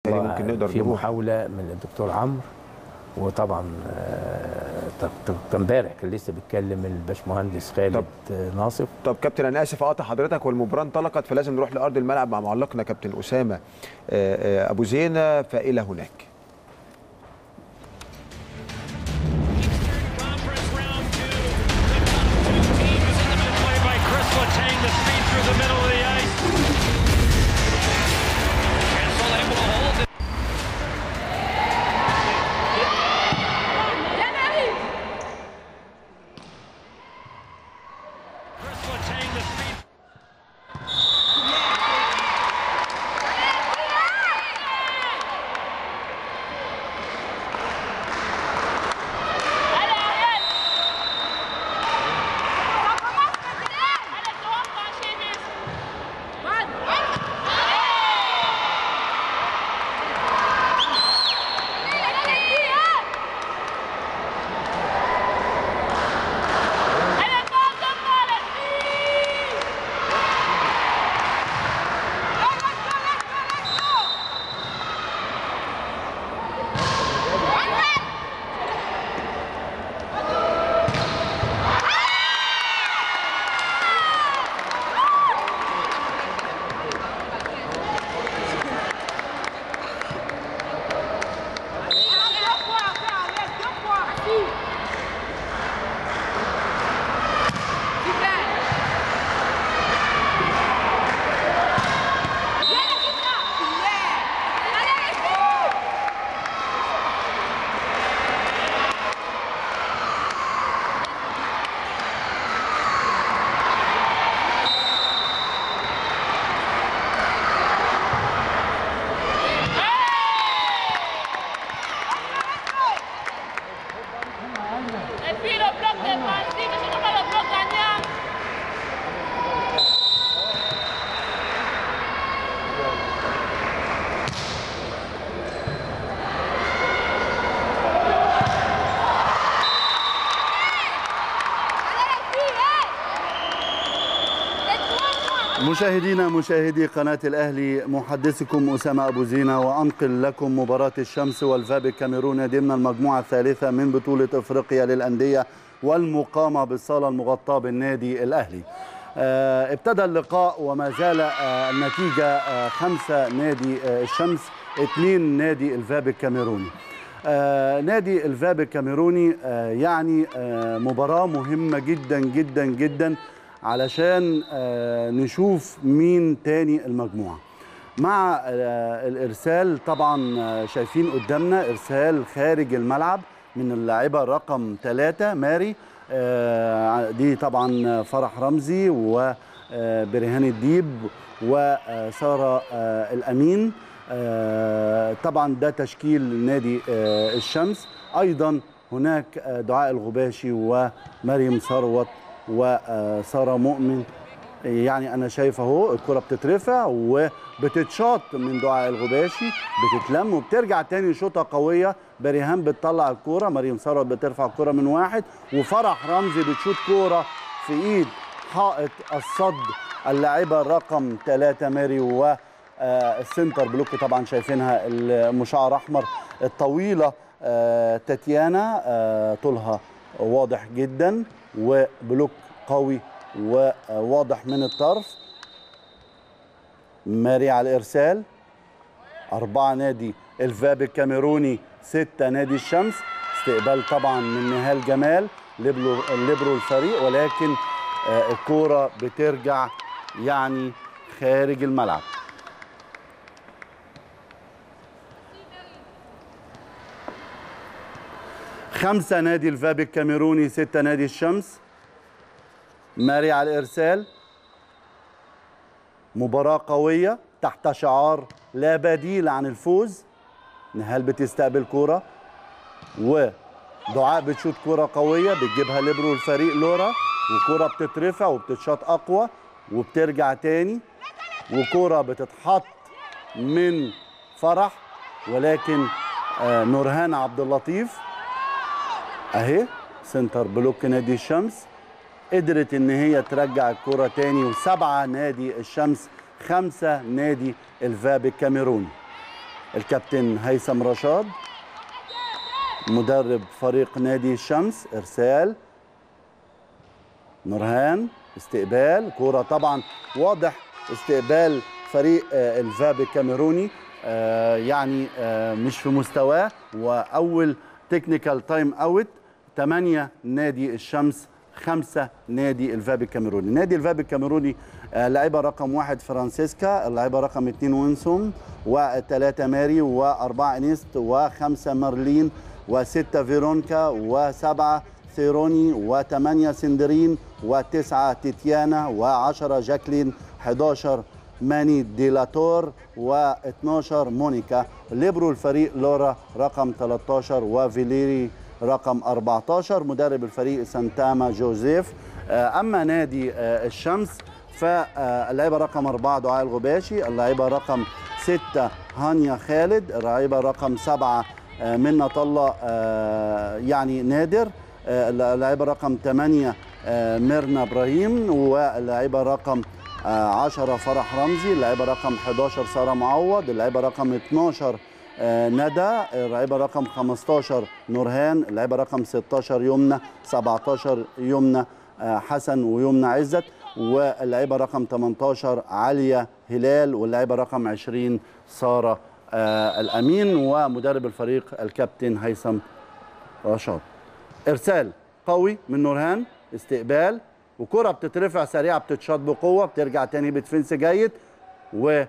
يعني ممكن نقدر في نروح محاوله من الدكتور عمرو وطبعا آه، ط- ط- كان امبارح كان لسه بيتكلم الباشمهندس خالد طب. آه، ناصف طب كابتن انا اسف اقطع حضرتك والمباراه انطلقت فلازم نروح لارض الملعب مع معلقنا كابتن اسامه آه، آه، ابو زينه فالى هناك Conference round two. The top two teams in the middle play by Chris Letang, the speed through the middle of the ice. Kessel able to hold it. Chris Letang, the speed Et puis le bloc défensif, je ne pas le bloc gagnant. مشاهدينا مشاهدي قناة الأهلي محدثكم أسامة أبو زينة وأنقل لكم مباراة الشمس والفاب الكاميروني ضمن المجموعة الثالثة من بطولة أفريقيا للأندية والمقامة بالصالة المغطاة بالنادي الأهلي آه، ابتدى اللقاء وما زال آه، النتيجة آه، خمسة نادي آه، الشمس اثنين نادي الفاب الكاميروني آه، نادي الفاب الكاميروني آه، يعني آه، مباراة مهمة جدا جدا جدا علشان آه، نشوف مين تاني المجموعة مع آه، الإرسال طبعا آه، شايفين قدامنا إرسال خارج الملعب من اللاعبة رقم ثلاثة ماري آه، دي طبعا فرح رمزي وبرهان الديب وسارة آه، الأمين آه، طبعا ده تشكيل نادي آه، الشمس أيضا هناك آه، دعاء الغباشي ومريم ثروت وساره مؤمن يعني انا شايف اهو الكره بتترفع وبتتشاط من دعاء الغباشي بتتلم وبترجع تاني شوطه قويه بريهان بتطلع الكوره مريم ثروت بترفع الكوره من واحد وفرح رمزي بتشوط كوره في ايد حائط الصد اللاعبه رقم ثلاثة ماري و آه، السنتر بلوك طبعا شايفينها المشعر احمر الطويله آه، تاتيانا آه، طولها واضح جدا وبلوك قوي وواضح من الطرف ماري على الارسال أربعة نادي الفاب الكاميروني ستة نادي الشمس استقبال طبعا من نهال جمال ليبرو ليبرو الفريق ولكن آه، الكورة بترجع يعني خارج الملعب خمسة نادي الفاب الكاميروني ستة نادي الشمس ماري على الإرسال مباراة قوية تحت شعار لا بديل عن الفوز نهال بتستقبل كورة ودعاء بتشوط كورة قوية بتجيبها ليبرو الفريق لورا وكورة بتترفع وبتتشاط أقوى وبترجع تاني وكورة بتتحط من فرح ولكن آه نورهان عبد اللطيف اهي سنتر بلوك نادي الشمس قدرت ان هي ترجع الكرة تاني وسبعة نادي الشمس خمسة نادي الفاب الكاميروني الكابتن هيثم رشاد مدرب فريق نادي الشمس ارسال نورهان استقبال كوره طبعا واضح استقبال فريق آه، الفاب الكاميروني آه، يعني آه، مش في مستواه واول تكنيكال تايم اوت 8 نادي الشمس خمسة نادي الفاب الكاميروني نادي الفاب الكاميروني آه، لاعبة رقم واحد فرانسيسكا اللاعبة رقم اثنين وينسوم وثلاثة ماري وأربعة انيست وخمسة مارلين وستة فيرونكا وسبعة ثيروني وثمانية سندرين وتسعة تيتيانا وعشرة جاكلين 11 ماني ديلاتور و12 مونيكا ليبرو الفريق لورا رقم 13 وفيليري رقم 14 مدرب الفريق سانتاما جوزيف آه، اما نادي آه، الشمس فاللاعبه رقم 4 دعاء الغباشي اللاعبه رقم 6 هانيا خالد اللاعبه رقم 7 منة الله آه، يعني نادر آه، اللاعبه رقم 8 آه، ميرنا ابراهيم واللاعبه رقم آه، 10 فرح رمزي اللاعبه رقم 11 ساره معوض اللاعبه رقم 12 آه، ندى اللاعبه رقم 15 نورهان اللاعبه رقم 16 يمنى 17 يمنى آه، حسن ويمنى عزت واللاعبه رقم 18 عليا هلال واللاعبه رقم 20 ساره آه، الامين ومدرب الفريق الكابتن هيثم رشاد ارسال قوي من نورهان استقبال وكره بتترفع سريعه بتتشاط بقوه بترجع تاني بتفنس جيد و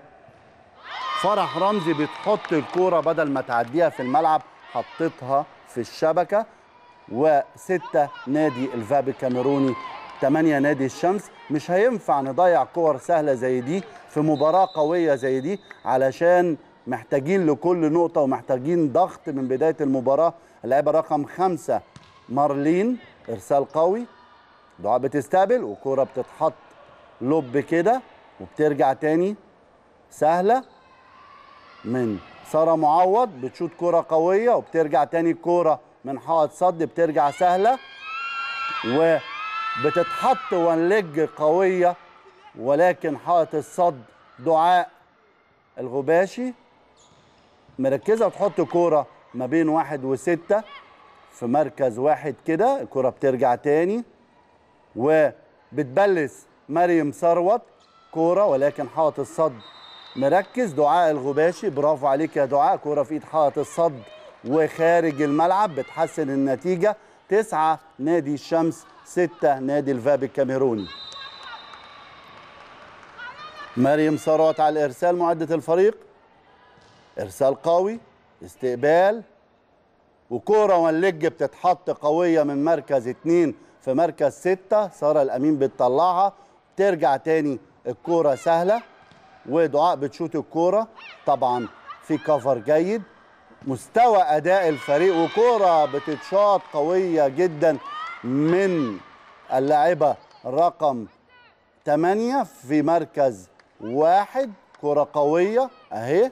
فرح رمزي بتحط الكوره بدل ما تعديها في الملعب حطتها في الشبكه وستة نادي الفاب الكاميروني ثمانية نادي الشمس مش هينفع نضيع كور سهلة زي دي في مباراة قوية زي دي علشان محتاجين لكل نقطة ومحتاجين ضغط من بداية المباراة اللاعبة رقم خمسة مارلين إرسال قوي دعاء بتستقبل وكرة بتتحط لوب كده وبترجع تاني سهلة من سارة معوض بتشوط كرة قوية وبترجع تاني الكرة من حائط صد بترجع سهلة وبتتحط وان ليج قوية ولكن حائط الصد دعاء الغباشي مركزة وتحط كرة ما بين واحد وستة في مركز واحد كده الكرة بترجع تاني وبتبلس مريم ثروت كوره ولكن حائط الصد مركز دعاء الغباشي برافو عليك يا دعاء كوره في ايد حائط الصد وخارج الملعب بتحسن النتيجه تسعه نادي الشمس سته نادي الفاب الكاميروني مريم ثروت على الارسال معده الفريق ارسال قوي استقبال وكوره واللج بتتحط قويه من مركز اتنين في مركز ستة ساره الامين بتطلعها ترجع تاني الكوره سهله ودعاء بتشوت الكوره طبعا في كفر جيد مستوى اداء الفريق وكوره بتتشاط قويه جدا من اللاعبه رقم 8 في مركز واحد كرة قوية اهي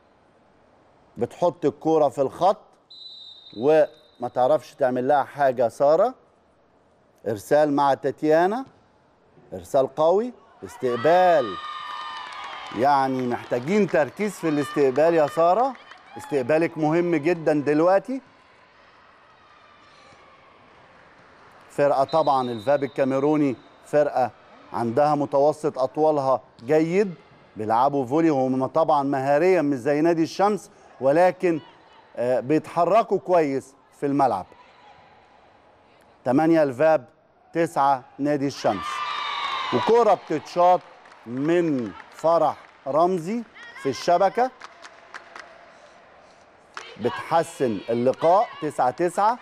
بتحط الكرة في الخط وما تعرفش تعمل لها حاجة سارة ارسال مع تاتيانا ارسال قوي استقبال يعني محتاجين تركيز في الاستقبال يا سارة استقبالك مهم جدا دلوقتي فرقة طبعا الفاب الكاميروني فرقة عندها متوسط أطوالها جيد بيلعبوا فولي هم طبعا مهاريا مش زي نادي الشمس ولكن آه، بيتحركوا كويس في الملعب 8 الفاب 9 نادي الشمس وكرة بتتشاط من فرح رمزي في الشبكة بتحسن اللقاء 9 9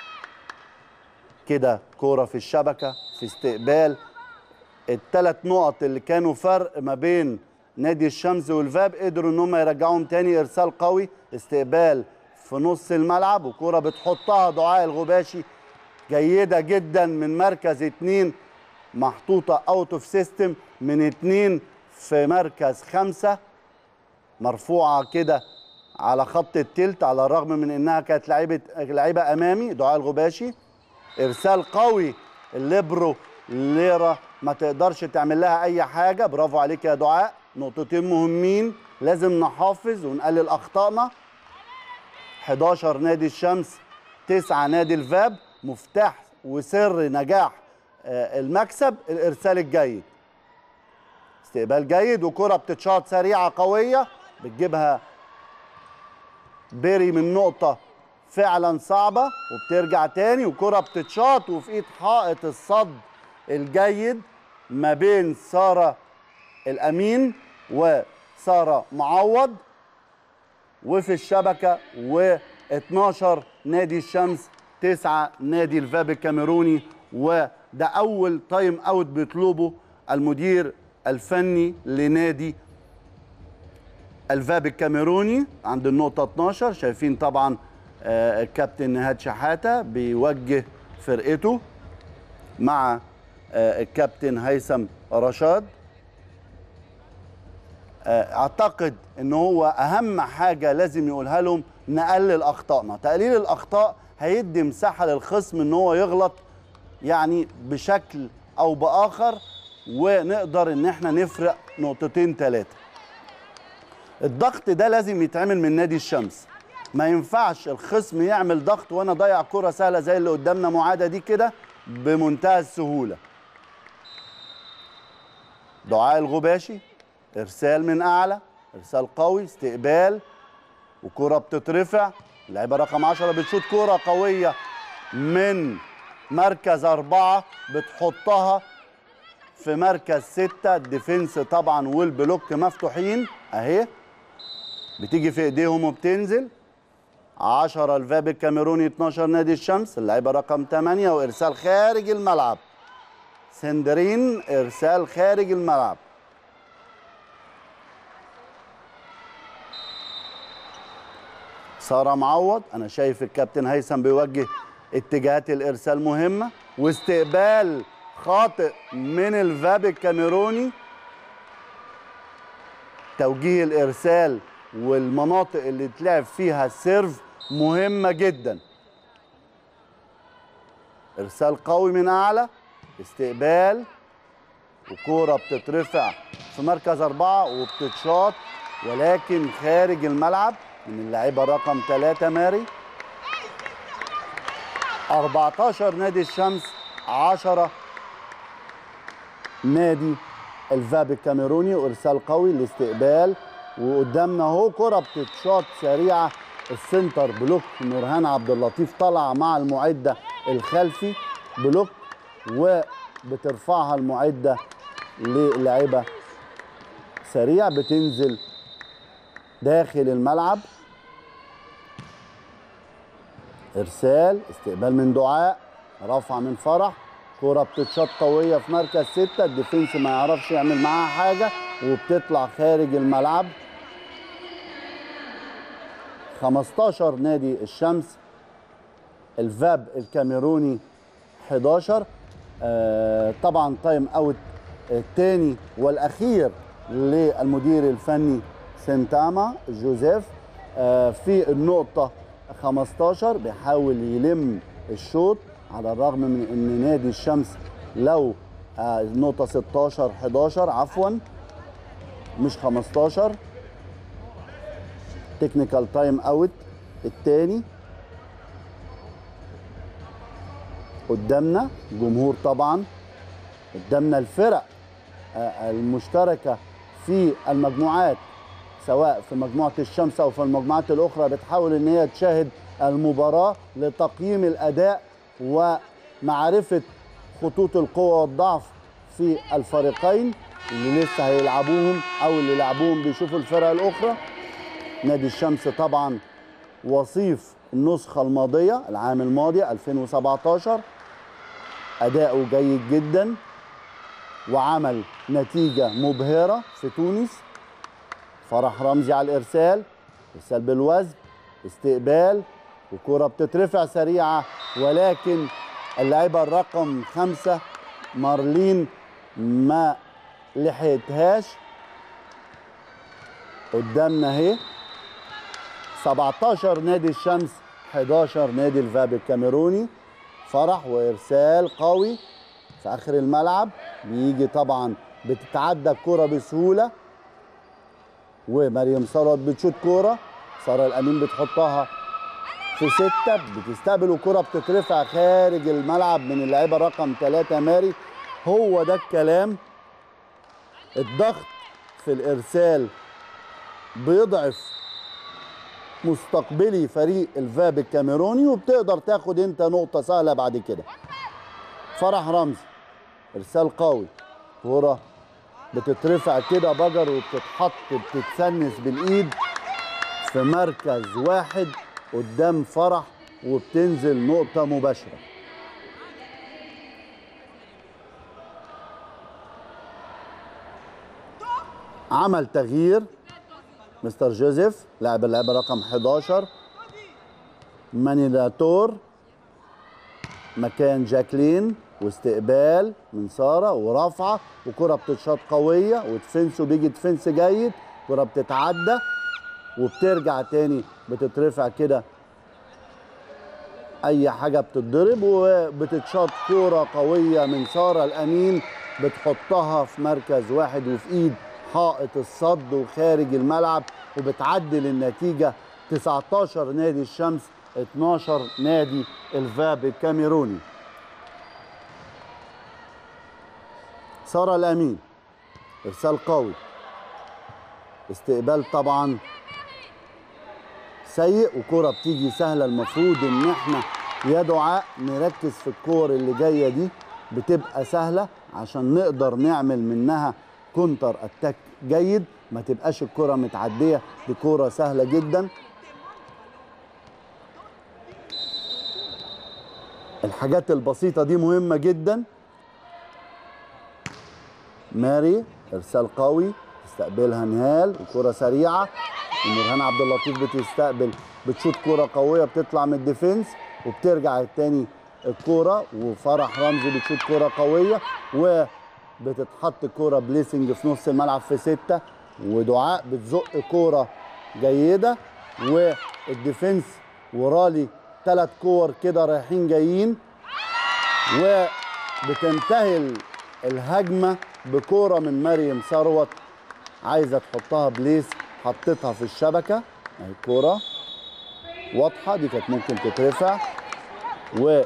كده كوره في الشبكه في استقبال الثلاث نقط اللي كانوا فرق ما بين نادي الشمس والفاب قدروا ان هم يرجعوهم تاني ارسال قوي استقبال في نص الملعب وكوره بتحطها دعاء الغباشي جيده جدا من مركز اتنين محطوطه اوت اوف سيستم من اتنين في مركز خمسه مرفوعه كده على خط التلت على الرغم من انها كانت لعيبه لعيبه امامي دعاء الغباشي ارسال قوي الليبرو ليرا ما تقدرش تعمل لها اي حاجه برافو عليك يا دعاء نقطتين مهمين لازم نحافظ ونقلل اخطائنا 11 نادي الشمس 9 نادي الفاب مفتاح وسر نجاح آه، المكسب الارسال الجيد استقبال جيد وكرة بتتشاط سريعة قوية بتجيبها بيري من نقطة فعلا صعبة وبترجع تاني وكرة بتتشاط وفي ايد حائط الصد الجيد ما بين سارة الأمين وسارة معوض وفي الشبكة و12 نادي الشمس 9 نادي الفاب الكاميروني وده أول تايم أوت بيطلبه المدير الفني لنادي الفاب الكاميروني عند النقطة 12 شايفين طبعا آه، الكابتن نهاد شحاتة بيوجه فرقته مع آه، الكابتن هيثم رشاد آه، اعتقد ان هو اهم حاجه لازم يقولها لهم نقلل اخطائنا تقليل الاخطاء هيدي مساحه للخصم ان هو يغلط يعني بشكل او باخر ونقدر ان احنا نفرق نقطتين ثلاثه الضغط ده لازم يتعمل من نادي الشمس ما ينفعش الخصم يعمل ضغط وانا ضيع كره سهله زي اللي قدامنا معاده دي كده بمنتهى السهوله دعاء الغباشي ارسال من اعلى ارسال قوي استقبال وكره بتترفع اللعيبه رقم 10 بتشوط كره قويه من مركز أربعة بتحطها في مركز ستة الديفنس طبعا والبلوك مفتوحين اهي بتيجي في ايديهم وبتنزل 10 الفاب الكاميروني 12 نادي الشمس اللعيبه رقم 8 وارسال خارج الملعب سندرين ارسال خارج الملعب ساره معوض انا شايف الكابتن هيثم بيوجه اتجاهات الارسال مهمه واستقبال خاطئ من الفاب الكاميروني توجيه الارسال والمناطق اللي تلعب فيها السيرف مهمه جدا ارسال قوي من اعلى استقبال وكوره بتترفع في مركز اربعه وبتتشاط ولكن خارج الملعب من اللاعيبه رقم ثلاثه ماري 14 نادي الشمس 10 نادي الفاب الكاميروني وارسال قوي الاستقبال وقدامنا اهو كره بتتشاط سريعه السنتر بلوك نورهان عبد اللطيف طلع مع المعده الخلفي بلوك وبترفعها المعده للاعيبه سريع بتنزل داخل الملعب ارسال استقبال من دعاء رفع من فرح كرة بتتشاط قوية في مركز ستة الديفنس ما يعرفش يعمل معاها حاجة وبتطلع خارج الملعب 15 نادي الشمس الفاب الكاميروني 11 آه طبعا تايم اوت الثاني والاخير للمدير الفني سنتاما جوزيف آه في النقطة 15 بيحاول يلم الشوط على الرغم من ان نادي الشمس لو آه النقطة 16 11 عفوا مش 15 تكنيكال تايم اوت الثاني قدامنا جمهور طبعا قدامنا الفرق آه، المشتركة في المجموعات سواء في مجموعة الشمس أو في المجموعات الأخرى بتحاول إن هي تشاهد المباراة لتقييم الأداء ومعرفة خطوط القوة والضعف في الفريقين اللي لسه هيلعبوهم أو اللي لعبوهم بيشوفوا الفرق الأخرى نادي الشمس طبعا وصيف النسخة الماضية العام الماضي 2017 أداؤه جيد جدا وعمل نتيجة مبهرة في تونس فرح رمزي على الإرسال إرسال بالوزن استقبال وكرة بتترفع سريعة ولكن اللاعبة الرقم خمسة مارلين ما لحقتهاش قدامنا اهي 17 نادي الشمس 11 نادي الفاب الكاميروني فرح وارسال قوي في اخر الملعب بيجي طبعا بتتعدى الكرة بسهولة ومريم ثروت بتشوت كوره ساره الامين بتحطها في ستة بتستقبل وكرة بتترفع خارج الملعب من اللاعبة رقم ثلاثة ماري هو ده الكلام الضغط في الإرسال بيضعف مستقبلي فريق الفاب الكاميروني وبتقدر تاخد انت نقطة سهلة بعد كده فرح رمزي ارسال قوي كرة بتترفع كده بجر وبتتحط بتتسنس بالايد في مركز واحد قدام فرح وبتنزل نقطة مباشرة عمل تغيير مستر جوزيف لاعب اللعبة رقم 11 مانيلاتور مكان جاكلين واستقبال من ساره ورفعه وكره بتتشاط قويه ودفنس وبيجي دفنس جيد كره بتتعدى وبترجع تاني بتترفع كده اي حاجه بتتضرب وبتتشاط كوره قويه من ساره الامين بتحطها في مركز واحد وفي ايد حائط الصد وخارج الملعب وبتعدل النتيجه 19 نادي الشمس 12 نادي الفاب الكاميروني ساره الامين ارسال قوي استقبال طبعا سيء وكرة بتيجي سهلة المفروض ان احنا يا دعاء نركز في الكور اللي جاية دي بتبقى سهلة عشان نقدر نعمل منها كونتر اتاك جيد ما تبقاش الكرة متعدية دي كرة سهلة جدا الحاجات البسيطة دي مهمة جدا ماري ارسال قوي تستقبلها نهال وكرة سريعة ونورهان عبد اللطيف بتستقبل بتشوط كرة قوية بتطلع من الديفنس وبترجع التاني الكرة وفرح رمزي بتشوط كرة قوية وبتتحط كرة بليسنج في نص الملعب في ستة ودعاء بتزق كرة جيدة والديفنس ورالي ثلاث كور كده رايحين جايين وبتنتهي الهجمة بكورة من مريم ثروت عايزة تحطها بليس حطيتها في الشبكة اهي الكورة واضحة دي كانت ممكن تترفع و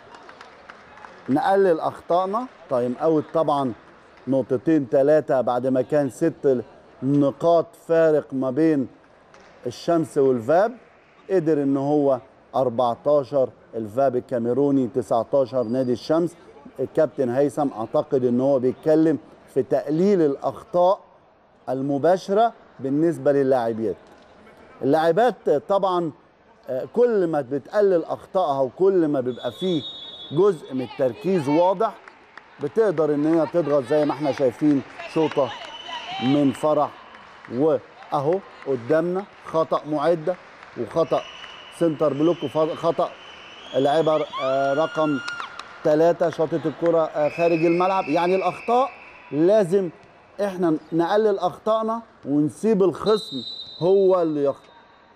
نقلل أخطائنا تايم أوت طبعا نقطتين ثلاثة بعد ما كان ست نقاط فارق ما بين الشمس والفاب قدر ان هو 14 الفاب الكاميروني 19 نادي الشمس الكابتن هيثم اعتقد ان هو بيتكلم في تقليل الاخطاء المباشره بالنسبه للاعبات اللاعبات طبعا آه، كل ما بتقلل اخطائها وكل ما بيبقى فيه جزء من التركيز واضح بتقدر ان هي تضغط زي ما احنا شايفين شوطه من فرح واهو قدامنا خطا معده وخطا سنتر بلوك وخطا لاعبه آه، رقم ثلاثة شاطت الكرة آه، خارج الملعب يعني الأخطاء لازم احنا نقلل أخطائنا ونسيب الخصم هو اللي يخطئ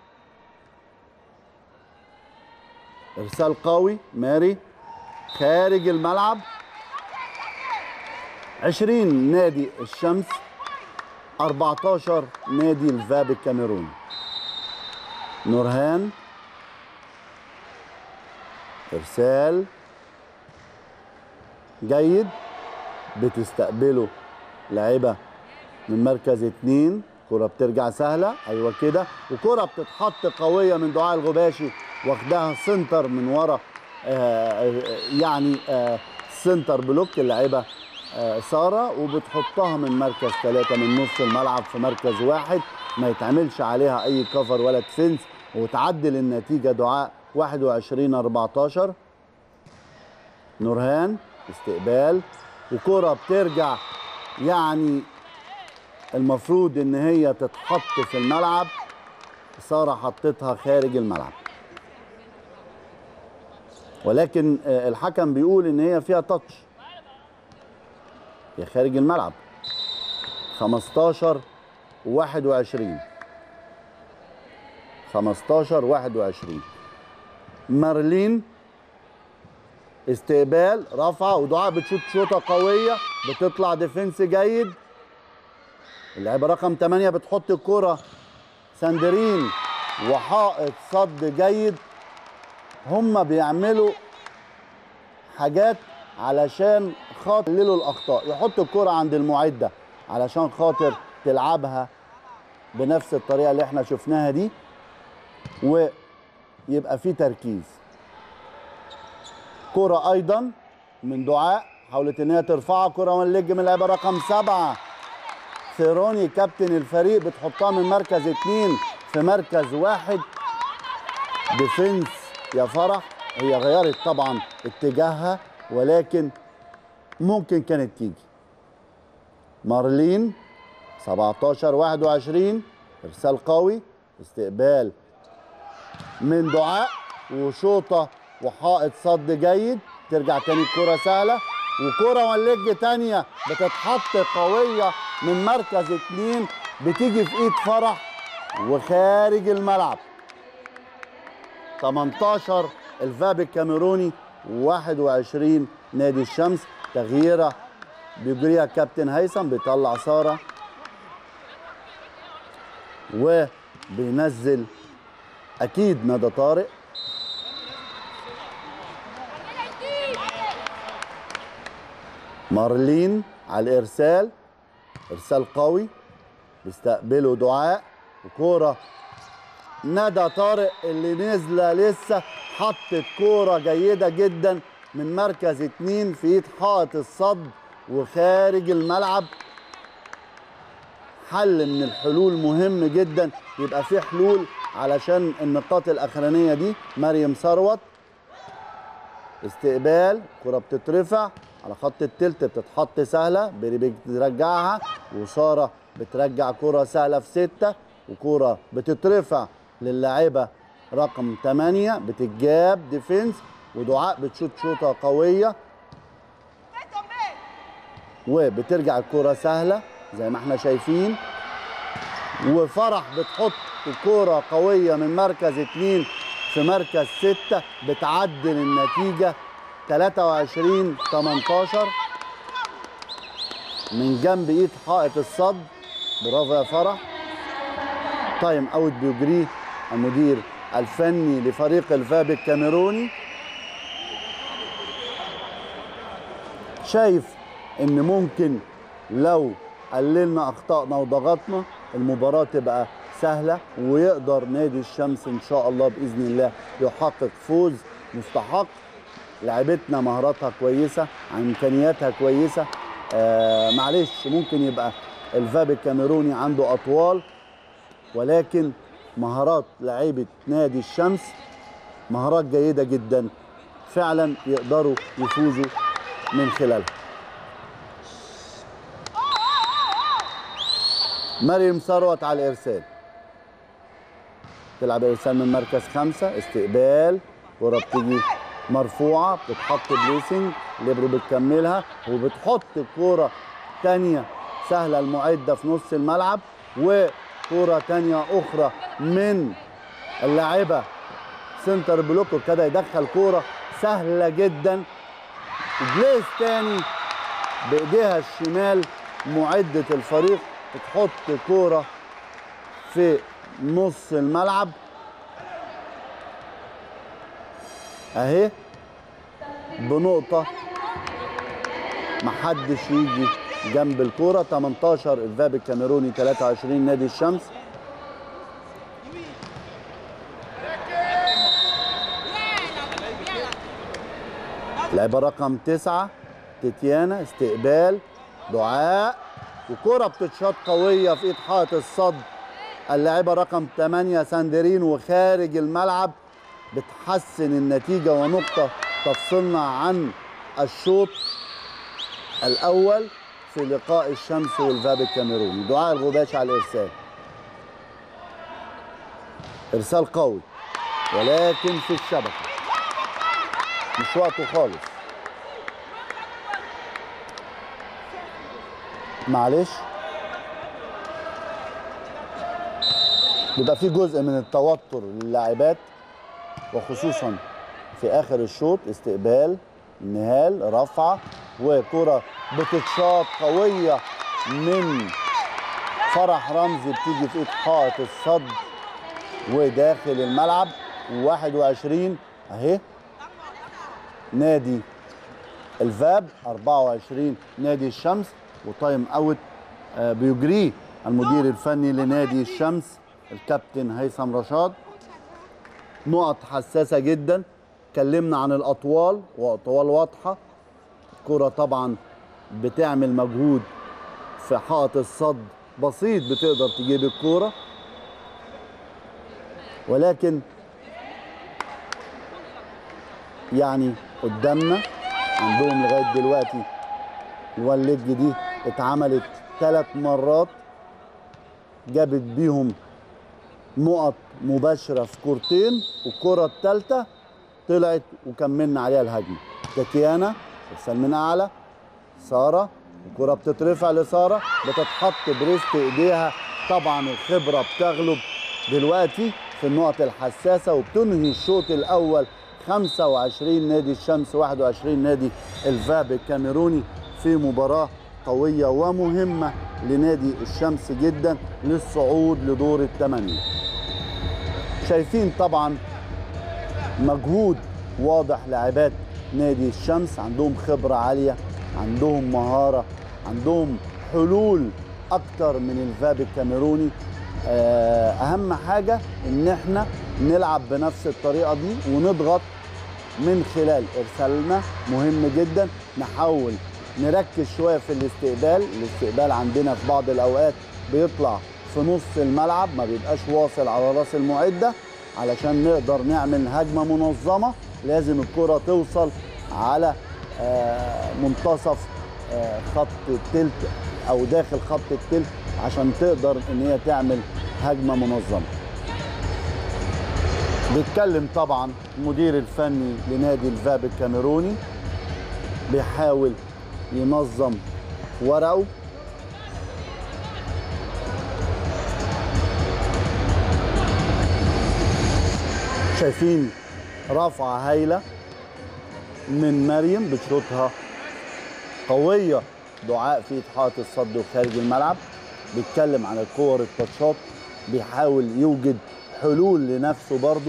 إرسال قوي ماري خارج الملعب 20 نادي الشمس 14 نادي الفاب الكاميروني نورهان ارسال جيد بتستقبله لاعيبه من مركز اتنين كرة بترجع سهلة أيوة كده وكرة بتتحط قوية من دعاء الغباشي واخدها سنتر من ورا آه آه، يعني آه سنتر بلوك اللاعبة آه سارة وبتحطها من مركز ثلاثة من نص الملعب في مركز واحد ما يتعملش عليها أي كفر ولا ديفنس وتعدل النتيجة دعاء 21 14 نورهان استقبال وكرة بترجع يعني المفروض ان هي تتحط في الملعب سارة حطتها خارج الملعب ولكن آه، الحكم بيقول ان هي فيها تاتش هي خارج الملعب 15 21 15 21 مارلين استقبال رفعه ودعاء بتشوط شوطه قويه بتطلع ديفنس جيد اللاعبة رقم 8 بتحط الكرة ساندرين وحائط صد جيد هم بيعملوا حاجات علشان خاطر يقللوا الاخطاء يحطوا الكرة عند المعدة علشان خاطر تلعبها بنفس الطريقة اللي احنا شفناها دي ويبقى في تركيز كرة ايضا من دعاء حاولت ان هي ترفعها كرة ونلج من اللعبة رقم سبعة ثيروني كابتن الفريق بتحطها من مركز اتنين في مركز واحد ديفنس يا فرح هي غيرت طبعا اتجاهها ولكن ممكن كانت تيجي مارلين 17 21 ارسال قوي استقبال من دعاء وشوطه وحائط صد جيد ترجع تاني الكرة سهلة وكرة ونلج تانية بتتحط قوية من مركز اتنين بتيجي في ايد فرح وخارج الملعب 18 الفاب الكاميروني 21 نادي الشمس تغييره بيجريها كابتن هيثم بيطلع ساره وبينزل اكيد ندى طارق مارلين على الارسال ارسال قوي بيستقبله دعاء وكوره ندى طارق اللي نازله لسه حطت كوره جيده جدا من مركز اتنين في ايد حائط الصد وخارج الملعب حل من الحلول مهم جدا يبقى في حلول علشان النقاط الاخرانيه دي مريم ثروت استقبال كرة بتترفع على خط التلت بتتحط سهلة بريبيك بترجعها وسارة بترجع كرة سهلة في ستة وكرة بتترفع للاعبة رقم 8 بتتجاب ديفنس ودعاء بتشوط شوطة قوية وبترجع الكرة سهلة زي ما احنا شايفين وفرح بتحط كرة قوية من مركز اتنين في مركز ستة بتعدل النتيجة 23 18 من جنب ايد حائط الصد برافو يا فرح تايم اوت بيجريه المدير الفني لفريق الفاب الكاميروني شايف ان ممكن لو قللنا اخطائنا وضغطنا المباراه تبقى سهله ويقدر نادي الشمس ان شاء الله باذن الله يحقق فوز مستحق لعبتنا مهاراتها كويسه امكانياتها كويسه آه معلش ممكن يبقى الفاب الكاميروني عنده اطوال ولكن مهارات لعيبه نادي الشمس مهارات جيده جدا فعلا يقدروا يفوزوا من خلالها مريم ثروت على الارسال تلعب ارسال من مركز خمسة استقبال كرة بتيجي مرفوعة بتتحط بليسنج ليبرو بتكملها وبتحط الكرة تانية سهلة المعدة في نص الملعب وكرة تانية أخرى من اللاعبة سنتر بلوك ابتدى يدخل كورة سهلة جدا بليس تاني بإيديها الشمال معدة الفريق بتحط كورة في نص الملعب اهي بنقطة محدش يجي جنب الكورة 18 الفاب الكاميروني 23 نادي الشمس لعبة رقم تسعة تتيانا استقبال دعاء وكرة بتتشاط قوية في ايد حائط الصد اللاعبة رقم 8 ساندرين وخارج الملعب بتحسن النتيجة ونقطة تفصلنا عن الشوط الأول في لقاء الشمس والفاب الكاميروني دعاء الغباش على الإرسال إرسال قوي ولكن في الشبكة مش وقته خالص معلش بيبقى في جزء من التوتر للاعبات وخصوصا في اخر الشوط استقبال نهال رفعه وكره بتتشاط قويه من فرح رمزي بتيجي في ايد حائط الصد وداخل الملعب 21 اهي نادي الفاب 24 نادي الشمس وتايم اوت آه، بيجريه المدير الفني لنادي الشمس الكابتن هيثم رشاد نقط حساسه جدا اتكلمنا عن الاطوال واطوال واضحه الكره طبعا بتعمل مجهود في حائط الصد بسيط بتقدر تجيب الكوره ولكن يعني قدامنا عندهم لغايه دلوقتي الوان ليج دي اتعملت ثلاث مرات جابت بيهم نقط مباشره في كورتين والكره الثالثه طلعت وكملنا عليها الهجمه تاتيانا ارسال من اعلى ساره الكره بتترفع لساره بتتحط بريست ايديها طبعا الخبره بتغلب دلوقتي في النقط الحساسه وبتنهي الشوط الاول 25 نادي الشمس 21 نادي الفاب الكاميروني في مباراه قويه ومهمه لنادي الشمس جدا للصعود لدور الثمانيه شايفين طبعا مجهود واضح لاعبات نادي الشمس عندهم خبرة عالية عندهم مهارة عندهم حلول أكتر من الفاب الكاميروني آه، أهم حاجة إن إحنا نلعب بنفس الطريقة دي ونضغط من خلال إرسالنا مهم جدا نحاول نركز شوية في الاستقبال الاستقبال عندنا في بعض الأوقات بيطلع في نص الملعب ما بيبقاش واصل على راس المعدة علشان نقدر نعمل هجمة منظمة لازم الكرة توصل على آه، منتصف آه، خط التلت أو داخل خط التلت عشان تقدر إن هي تعمل هجمة منظمة بيتكلم طبعا المدير الفني لنادي الفاب الكاميروني بيحاول ينظم ورقه شايفين رفعة هايلة من مريم بشوطها قوية دعاء في حائط الصد وخارج الملعب بيتكلم عن الكور التاتشات بيحاول يوجد حلول لنفسه برضه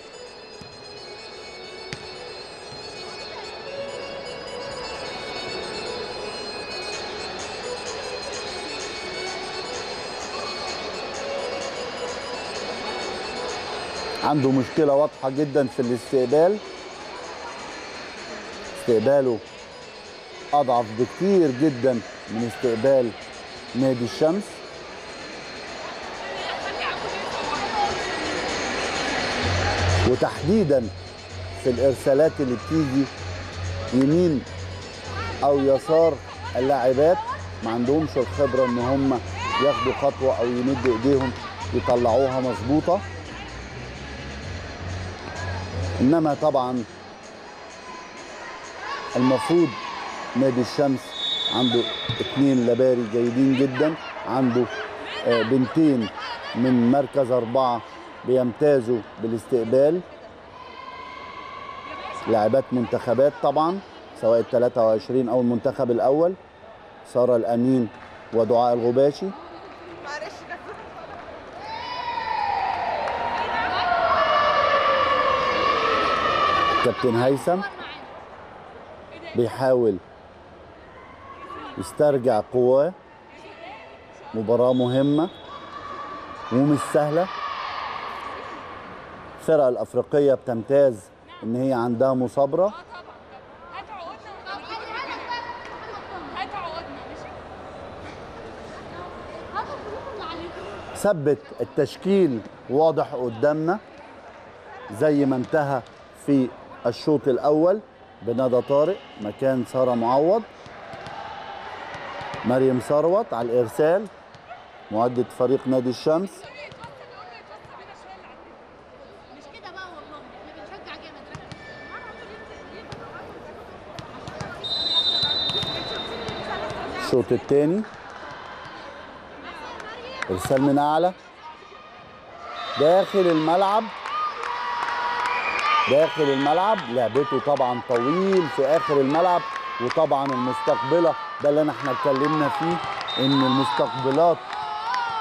عنده مشكلة واضحة جدا في الاستقبال استقباله أضعف بكتير جدا من استقبال نادي الشمس وتحديدا في الإرسالات اللي بتيجي يمين أو يسار اللاعبات ما عندهمش الخبرة إن هم ياخدوا خطوة أو يمدوا إيديهم يطلعوها مظبوطة انما طبعا المفروض نادي الشمس عنده اثنين لباري جيدين جدا عنده آه، بنتين من مركز أربعة بيمتازوا بالاستقبال لاعبات منتخبات طبعا سواء ال 23 أو المنتخب الأول سارة الأمين ودعاء الغباشي كابتن هيثم بيحاول يسترجع قواه مباراة مهمة ومش سهلة الفرق الأفريقية بتمتاز إن هي عندها مثابرة هات عقودنا هات عقودنا ماشي هات الفلوس اللي عليكم ثبت التشكيل واضح قدامنا زي ما انتهى في الشوط الاول بندى طارق مكان ساره معوض مريم ثروت على الارسال مؤدة فريق نادي الشمس مش كده بقى والله احنا بنشجع جامد الشوط الثاني ارسال من اعلى داخل الملعب داخل الملعب لعبته طبعا طويل في اخر الملعب وطبعا المستقبله ده اللي احنا اتكلمنا فيه ان المستقبلات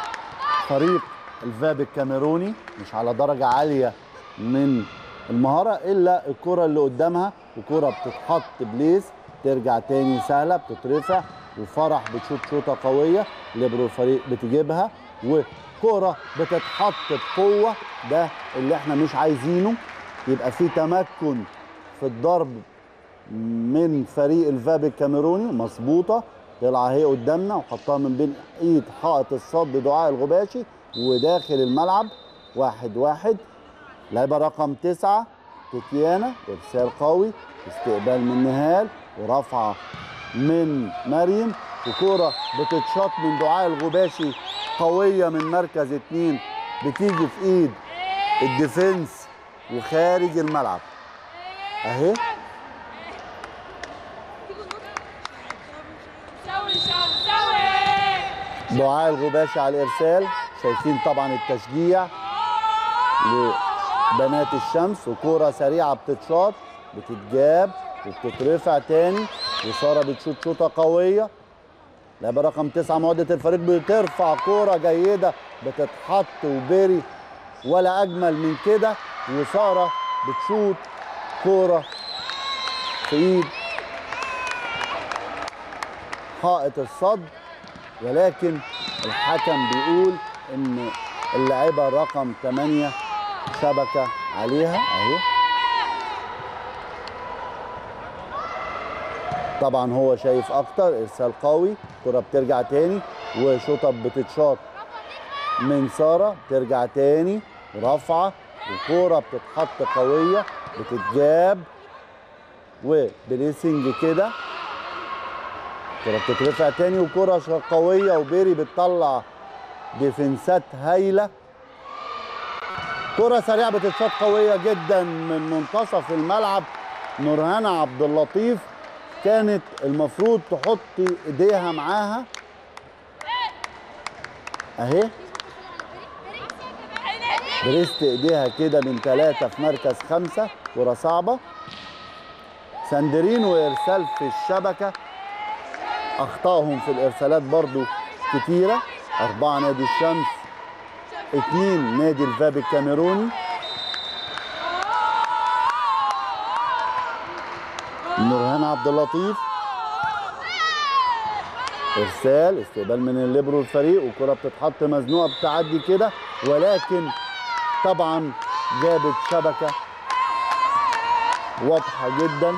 فريق الفاب الكاميروني مش على درجة عالية من المهارة إلا الكرة اللي قدامها وكرة بتتحط بليس ترجع تاني سهلة بتترفع وفرح بتشوط شوطة قوية ليبرو الفريق بتجيبها وكرة بتتحط بقوة ده اللي احنا مش عايزينه يبقى في تمكن في الضرب من فريق الفاب الكاميروني مظبوطه طلع هي قدامنا وحطها من بين ايد حائط الصد دعاء الغباشي وداخل الملعب واحد واحد لعبه رقم تسعة تتيانا ارسال قوي استقبال من نهال ورفعه من مريم وكرة بتتشاط من دعاء الغباشي قوية من مركز اتنين بتيجي في ايد الديفنس وخارج الملعب اهي سوي شام سوي دعاء الغباشي على الارسال شايفين طبعا التشجيع لبنات الشمس وكوره سريعه بتتشاط بتتجاب وبتترفع تاني وساره بتشوط شوطه قويه لعبه رقم تسعه معدة الفريق بترفع كوره جيده بتتحط وبيري ولا اجمل من كده وساره بتشوط كوره في ايد حائط الصد ولكن الحكم بيقول ان اللاعبه رقم 8 شبكه عليها اهي طبعا هو شايف اكتر ارسال قوي كره بترجع تاني وشوطه بتتشاط من ساره ترجع تاني رافعه وكوره بتتحط قويه بتتجاب وبليسنج كده كرة بتترفع تاني وكرة ش- قوية وبيري بتطلع ديفنسات هايلة كرة سريعة بتتشاط قوية جدا من منتصف الملعب نورهانا عبد اللطيف كانت المفروض تحط ايديها معاها اهي بريست ايديها كده من ثلاثة في مركز خمسة كرة صعبة ساندرين وارسال في الشبكة اخطائهم في الارسالات برضو كتيره اربعه نادي الشمس اتنين نادي الفاب الكاميروني نورهان عبد اللطيف ارسال استقبال من الليبرو الفريق وكره بتتحط مزنوقه بتعدي كده ولكن طبعا جابت شبكه واضحه جدا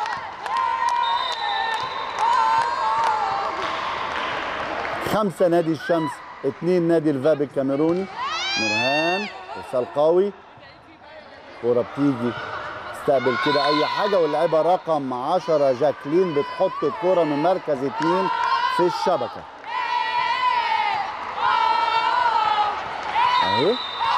خمسة نادي الشمس اتنين نادي الفاب الكاميروني نورهان ارسال قوي كرة بتيجي تستقبل كده اي حاجة واللعيبة رقم 10 جاكلين بتحط الكرة من مركز اتنين في الشبكة اهي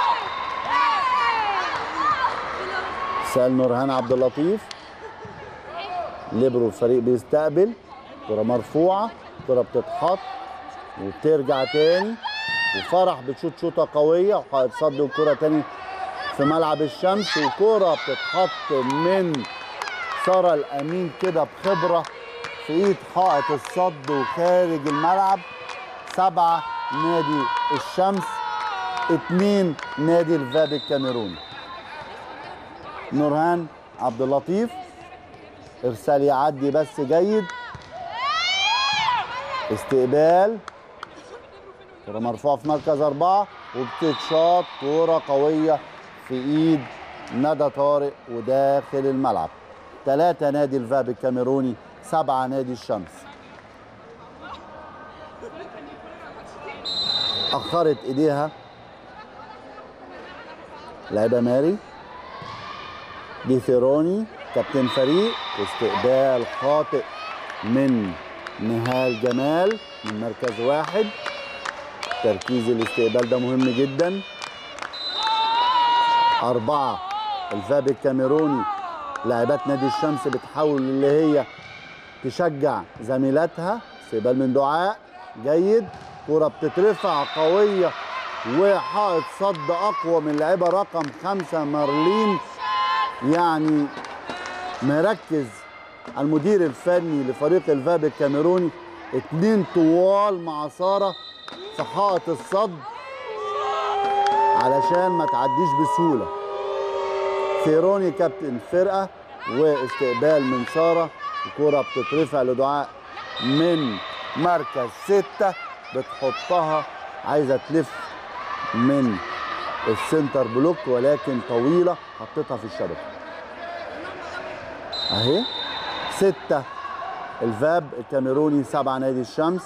سال نورهان عبد اللطيف ليبرو الفريق بيستقبل كرة مرفوعة كرة بتتحط وبترجع تاني وفرح بتشوط شوطه قويه وحائط صد والكره تاني في ملعب الشمس وكره بتتحط من ساره الامين كده بخبره في ايد حائط الصد وخارج الملعب سبعه نادي الشمس اتنين نادي الفاب الكاميروني نورهان عبد اللطيف ارسال يعدي بس جيد استقبال كرة مرفوعة في مركز أربعة وبتتشاط كرة قوية في إيد ندى طارق وداخل الملعب ثلاثة نادي الفاب الكاميروني سبعة نادي الشمس أخرت إيديها لعبة ماري دي ثيروني كابتن فريق استقبال خاطئ من نهال جمال من مركز واحد تركيز الاستقبال ده مهم جدا أربعة الفاب الكاميروني لاعبات نادي الشمس بتحاول اللي هي تشجع زميلاتها استقبال من دعاء جيد كرة بتترفع قوية وحائط صد أقوى من لاعبة رقم خمسة مارلين يعني مركز المدير الفني لفريق الفاب الكاميروني اتنين طوال مع ساره في حائط الصد علشان ما تعديش بسهوله فيروني كابتن فرقه واستقبال من ساره الكره بتترفع لدعاء من مركز ستة بتحطها عايزه تلف من السنتر بلوك ولكن طويله حطيتها في الشبكه اهي ستة الفاب الكاميروني سبعة نادي الشمس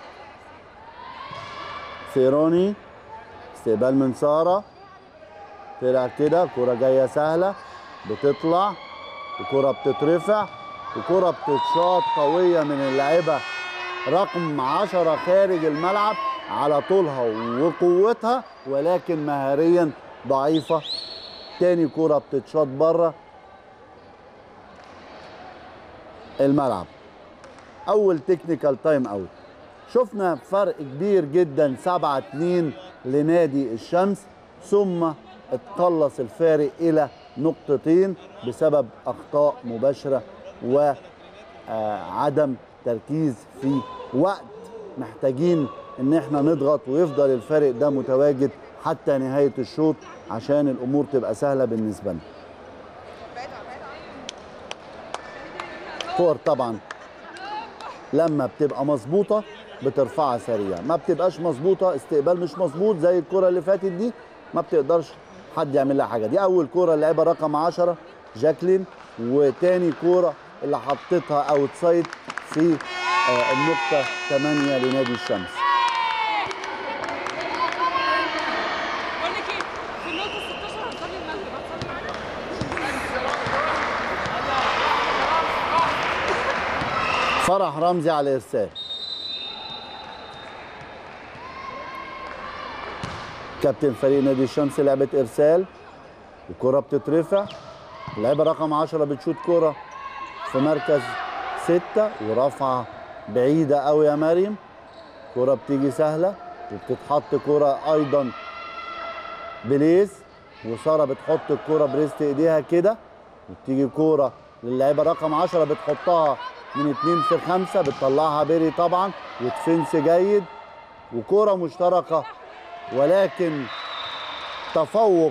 فيروني استقبال من سارة طلع كده كرة جاية سهلة بتطلع الكرة بتترفع الكرة بتتشاط قوية من اللاعبة رقم عشرة خارج الملعب على طولها وقوتها ولكن مهاريا ضعيفة تاني كرة بتتشاط بره الملعب اول تكنيكال تايم اوت شفنا فرق كبير جدا 7 2 لنادي الشمس ثم اتقلص الفارق الى نقطتين بسبب اخطاء مباشره وعدم تركيز في وقت محتاجين ان احنا نضغط ويفضل الفارق ده متواجد حتى نهايه الشوط عشان الامور تبقى سهله بالنسبه لنا كور طبعا لما بتبقى مظبوطه بترفعها سريع ما بتبقاش مظبوطه استقبال مش مظبوط زي الكره اللي فاتت دي ما بتقدرش حد يعمل لها حاجه دي اول كوره اللعيبه رقم 10 جاكلين وتاني كوره اللي حطيتها اوت سايد في آه، النقطه 8 لنادي الشمس بقول لك ايه في النقطه 16 هنصلي المغرب هتصلي معانا فرح رمزي على الارسال كابتن فريق نادي الشمس لعبه ارسال الكره بتترفع اللعيبه رقم 10 بتشوت كره في مركز ستة ورفعه بعيده قوي يا مريم كره بتيجي سهله وبتتحط كره ايضا بليز وساره بتحط الكره بريست ايديها كده وبتيجي كوره للعيبه رقم 10 بتحطها من 2 في 5 بتطلعها بيري طبعا وتفنس جيد وكوره مشتركه ولكن تفوق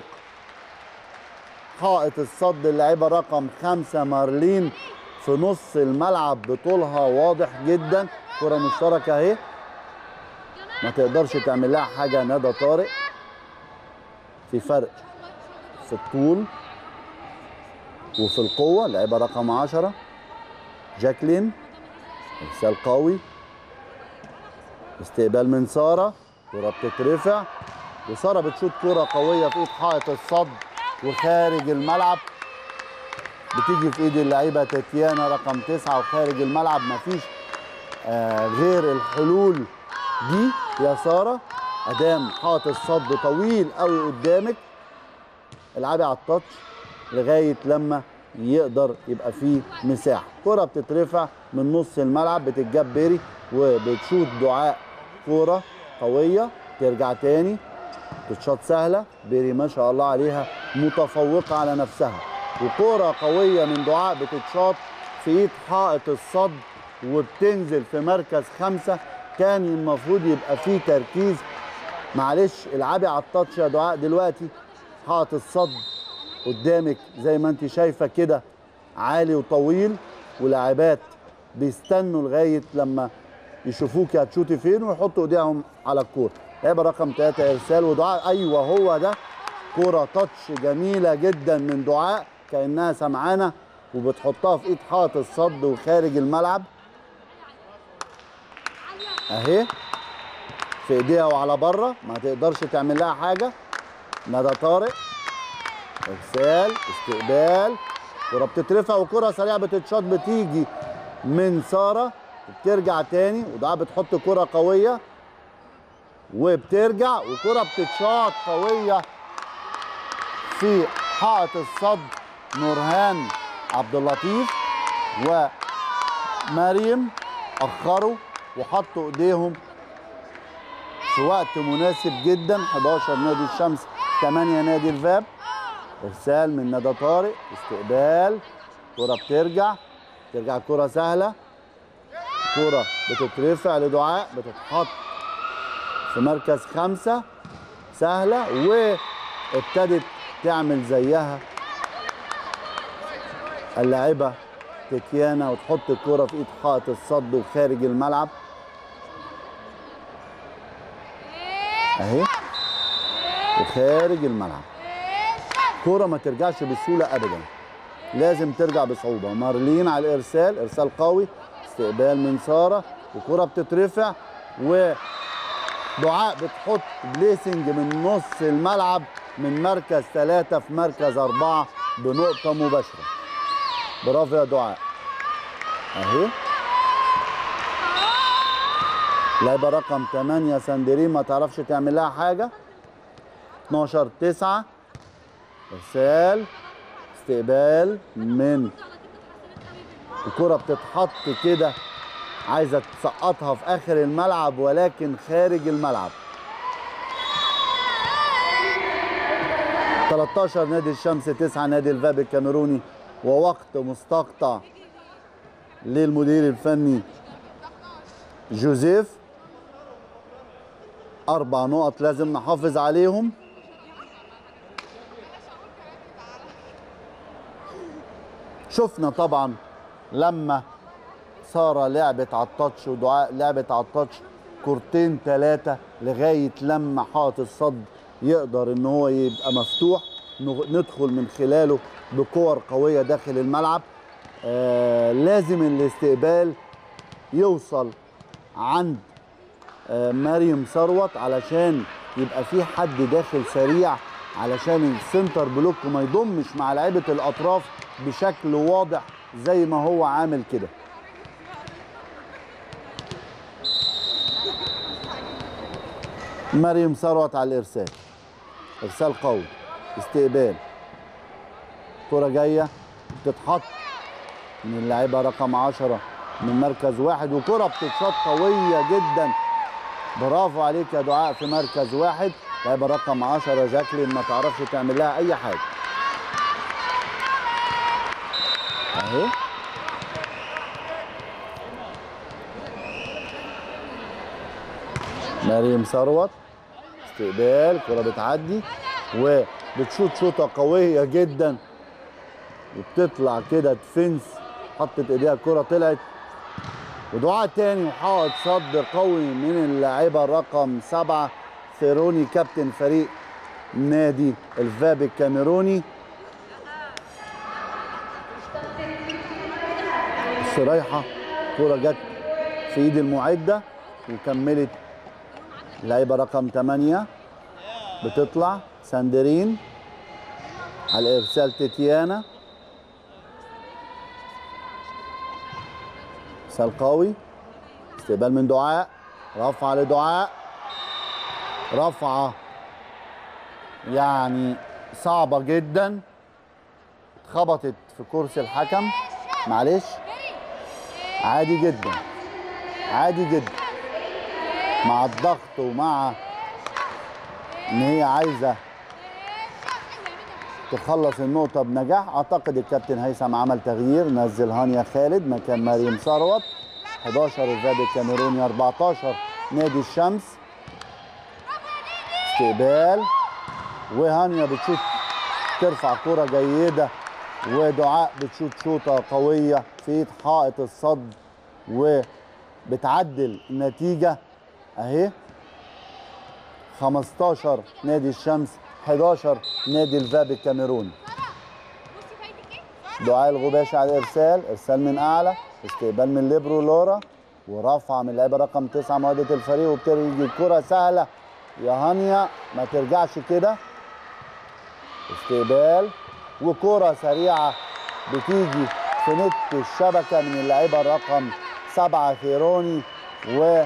حائط الصد اللاعبه رقم خمسة مارلين في نص الملعب بطولها واضح جدا كرة مشتركة اهي ما تقدرش تعمل لها حاجة ندى طارق في فرق في الطول وفي القوة لعبة رقم عشرة جاكلين ارسال قوي استقبال من سارة كرة بتترفع وسارة بتشوط كرة قوية في ايد حائط الصد وخارج الملعب بتيجي في ايد اللعيبة تاتيانا رقم تسعة وخارج الملعب مفيش آه غير الحلول دي يا سارة ادام حائط الصد طويل قوي قدامك العبي على التاتش لغايه لما يقدر يبقى فيه مساحه كره بتترفع من نص الملعب بتتجاب بيري وبتشوط دعاء كوره قويه ترجع تاني تتشاط سهله بيري ما شاء الله عليها متفوقه على نفسها وكوره قويه من دعاء بتتشاط في ايد حائط الصد وبتنزل في مركز خمسه كان المفروض يبقى فيه تركيز معلش العبي على التاتش يا دعاء دلوقتي حاطط الصد قدامك زي ما انت شايفه كده عالي وطويل ولاعبات بيستنوا لغايه لما يشوفوك هتشوتي فين ويحطوا ايديهم على الكوره لعبه رقم ثلاثة ارسال ودعاء ايوه هو ده كوره تاتش جميله جدا من دعاء كانها سمعانه وبتحطها في ايد حائط الصد وخارج الملعب اهي في ايديها وعلى بره ما تقدرش تعمل لها حاجه ندى طارق ارسال استقبال كره بتترفع وكره سريعه بتتشاط بتيجي من ساره وبترجع تاني وده بتحط كره قويه وبترجع وكره بتتشاط قويه في حائط الصد نورهان عبد اللطيف ومريم اخروا وحطوا ايديهم في وقت مناسب جدا 11 نادي الشمس 8 نادي الفاب ارسال من ندى طارق استقبال كرة بترجع ترجع كرة سهلة كرة بتترفع لدعاء بتتحط في مركز خمسة سهلة ابتدت تعمل زيها اللاعبة تتيانا وتحط الكرة في ايد حائط الصد وخارج الملعب اهي وخارج الملعب كرة ما ترجعش بسهولة ابدا لازم ترجع بصعوبة مارلين على الارسال ارسال قوي استقبال من سارة وكرة بتترفع ودعاء بتحط بليسنج من نص الملعب من مركز ثلاثة في مركز أربعة بنقطة مباشرة برافو يا دعاء اهي لعبة رقم 8 ساندرين ما تعرفش تعمل لها حاجة 12 9 ارسال استقبال من الكرة بتتحط كده عايزة تسقطها في آخر الملعب ولكن خارج الملعب 13 نادي الشمس 9 نادي الفاب الكاميروني ووقت مستقطع للمدير الفني جوزيف أربع نقط لازم نحافظ عليهم شفنا طبعا لما سارة لعبت على التاتش ودعاء لعبت على التاتش كورتين ثلاثة لغاية لما حائط الصد يقدر ان هو يبقى مفتوح نغ- ندخل من خلاله بكور قوية داخل الملعب آه لازم الاستقبال يوصل عند آه مريم ثروت علشان يبقى في حد داخل سريع علشان السنتر بلوك ما يضمش مع لعيبه الاطراف بشكل واضح زي ما هو عامل كده مريم ثروت على الارسال ارسال قوي استقبال كرة جاية بتتحط من اللاعبة رقم 10 من مركز واحد وكرة بتتشاط قوية جدا برافو عليك يا دعاء في مركز واحد لاعبة رقم 10 جاكلين ما تعرفش تعمل لها أي حاجة أهي مريم ثروت استقبال كرة بتعدي وبتشوط شوطة قوية جدا وبتطلع كده تفنس حطت ايديها الكرة طلعت ودعاء تاني وحائط صد قوي من اللاعبة رقم سبعة ثيروني كابتن فريق نادي الفاب الكاميروني الشرايحة كرة جت في ايد المعدة وكملت لعيبة رقم 8 بتطلع ساندرين على الارسال تيتيانا ارسال قوي استقبال من دعاء رفعه لدعاء رفعه يعني صعبه جدا اتخبطت في كرسي الحكم معلش عادي جدا عادي جدا مع الضغط ومع ان هي عايزه تخلص النقطة بنجاح أعتقد الكابتن هيثم عمل تغيير نزل هانيا خالد مكان مريم ثروت 11 الفاب الكاميروني 14 نادي الشمس استقبال وهانيا بتشوط ترفع كرة جيدة ودعاء بتشوط شوطة قوية في ايد حائط الصد وبتعدل النتيجة اهي 15 نادي الشمس 11 نادي الفاب الكاميروني دعاء الغباشي على الارسال ارسال من اعلى استقبال من ليبرو لورا ورفعه من اللعيبه رقم 9 مهاجمه الفريق وبترجي الكره سهله يا هانيا ما ترجعش كده استقبال وكره سريعه بتيجي في نت الشبكه من اللعيبه الرقم 7 ثيروني و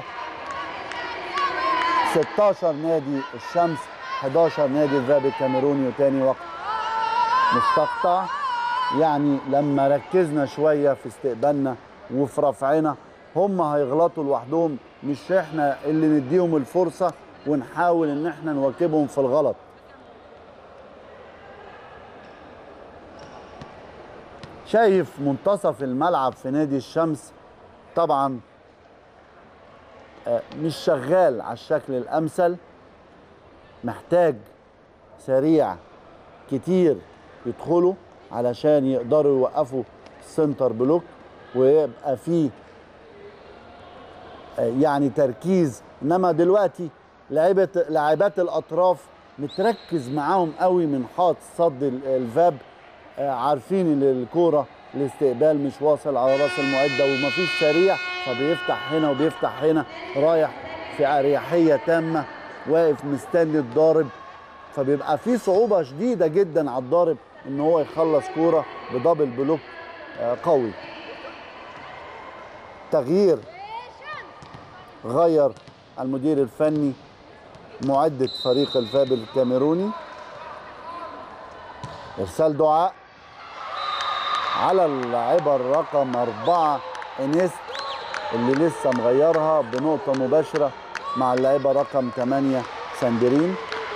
16 نادي الشمس 11 نادي الذهب الكاميروني وتاني وقت مستقطع يعني لما ركزنا شويه في استقبالنا وفي رفعنا هم هيغلطوا لوحدهم مش احنا اللي نديهم الفرصه ونحاول ان احنا نواكبهم في الغلط شايف منتصف الملعب في نادي الشمس طبعا آه، مش شغال على الشكل الامثل محتاج سريع كتير يدخلوا علشان يقدروا يوقفوا السنتر بلوك ويبقى فيه آه، يعني تركيز انما دلوقتي لعيبه لاعبات الاطراف متركز معاهم قوي من حاط صد ال- الفاب آه، عارفين ان الكوره الاستقبال مش واصل على راس المعده ومفيش سريع فبيفتح هنا وبيفتح هنا رايح في اريحيه تامه واقف مستني الضارب فبيبقى في صعوبه شديده جدا على الضارب ان هو يخلص كوره بدبل بلوك آه، قوي تغيير غير المدير الفني معدة فريق الفاب الكاميروني إرسال دعاء على اللاعبة الرقم أربعة إنيست اللي لسه مغيرها بنقطة مباشرة مع اللاعبة رقم 8 ساندرين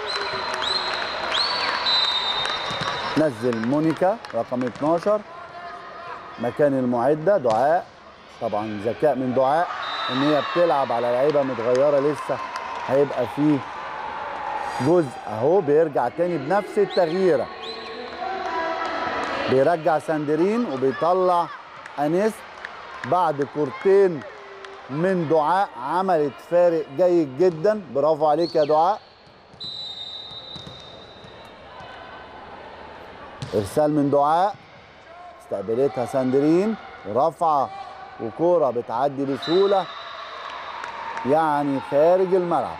نزل مونيكا رقم 12 مكان المعدة دعاء طبعا ذكاء من دعاء ان هي بتلعب على لعيبه متغيره لسه هيبقى فيه جزء اهو بيرجع تاني بنفس التغييره بيرجع ساندرين وبيطلع انيس بعد كورتين من دعاء عملت فارق جيد جدا برافو عليك يا دعاء ارسال من دعاء استقبلتها ساندرين ورفعه وكوره بتعدي بسهوله يعني خارج الملعب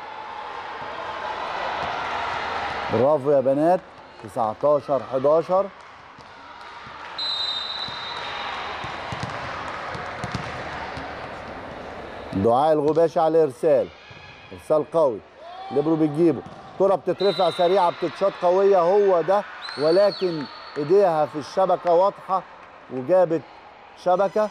برافو يا بنات 19 11 دعاء الغباشي على الارسال ارسال قوي ليبرو بتجيبه كرة بتترفع سريعة بتتشاط قوية هو ده ولكن ايديها في الشبكة واضحة وجابت شبكة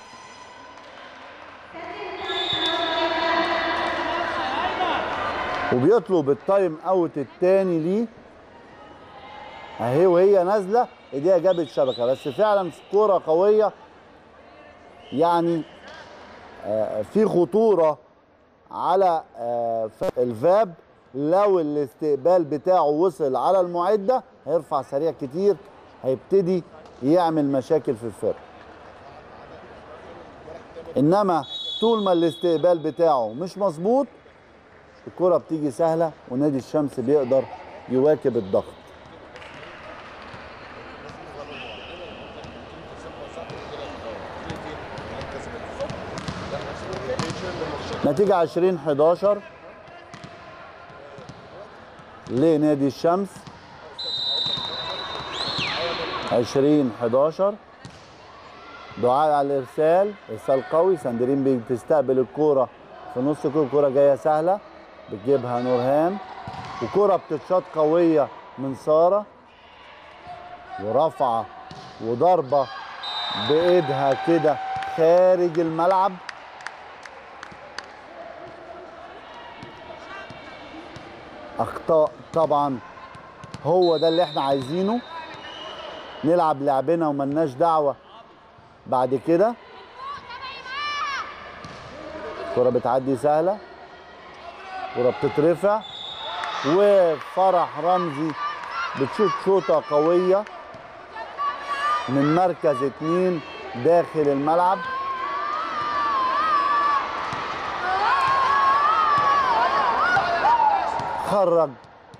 وبيطلب التايم اوت الثاني ليه اهي وهي نازله ايديها جابت شبكه بس فعلا كوره قويه يعني آه، في خطوره على آه، ف- الفاب لو الاستقبال بتاعه وصل على المعده هيرفع سريع كتير هيبتدي يعمل مشاكل في الفرق انما طول ما الاستقبال بتاعه مش مظبوط الكرة بتيجي سهلة ونادي الشمس بيقدر يواكب الضغط نتيجة 20 11 لنادي الشمس 20 11 دعاء على الارسال ارسال قوي ساندرين بتستقبل الكوره في نص كوره الكوره جايه سهله بتجيبها نورهان وكوره بتتشاط قويه من ساره ورفعه وضربه بايدها كده خارج الملعب اخطاء طبعا هو ده اللي احنا عايزينه نلعب لعبنا وملناش دعوه بعد كده كرة بتعدي سهلة كرة بتترفع وفرح رمزي بتشوط شوطة قوية من مركز اتنين داخل الملعب خرج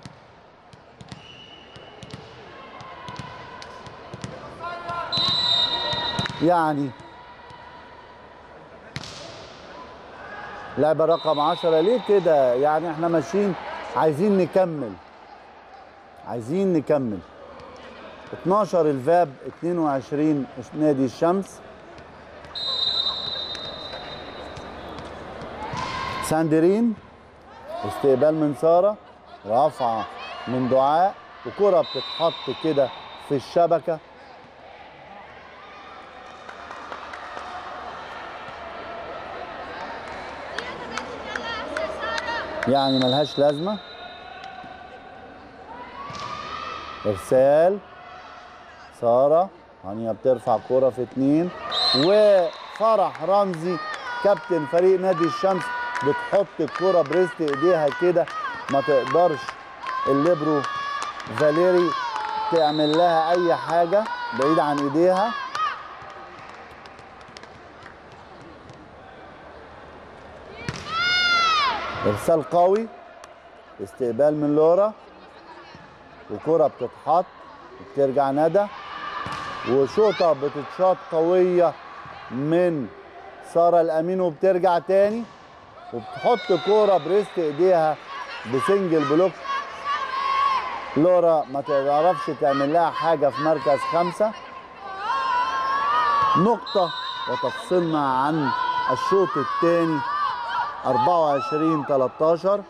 يعني لعبة رقم 10 ليه كده يعني احنا ماشيين عايزين نكمل عايزين نكمل 12 الفاب 22 نادي الشمس ساندرين استقبال من سارة رفعة من دعاء وكرة بتتحط كده في الشبكة يعني ملهاش لازمة إرسال سارة هانيا بترفع كرة في اتنين وفرح رمزي كابتن فريق نادي الشمس بتحط الكرة بريست ايديها كده ما تقدرش الليبرو فاليري تعمل لها اي حاجه بعيد عن ايديها ارسال قوي استقبال من لورا وكرة بتتحط بترجع ندى وشوطة بتتشاط قوية من سارة الأمين وبترجع تاني وبتحط كورة بريست ايديها بسنجل بلوك لورا ما تعرفش تعمل لها حاجة في مركز خمسة نقطة وتفصلنا عن الشوط الثاني 24 13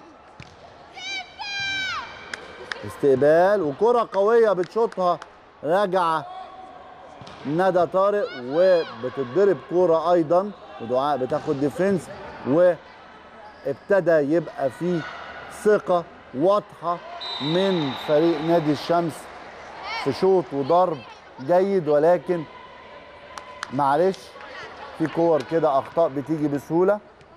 استقبال وكرة قوية بتشوطها راجعة ندى طارق وبتتضرب كورة أيضا ودعاء بتاخد ديفنس وابتدى يبقى فيه ثقة واضحة من فريق نادي الشمس في شوط وضرب جيد ولكن معلش في كور كده أخطاء بتيجي بسهولة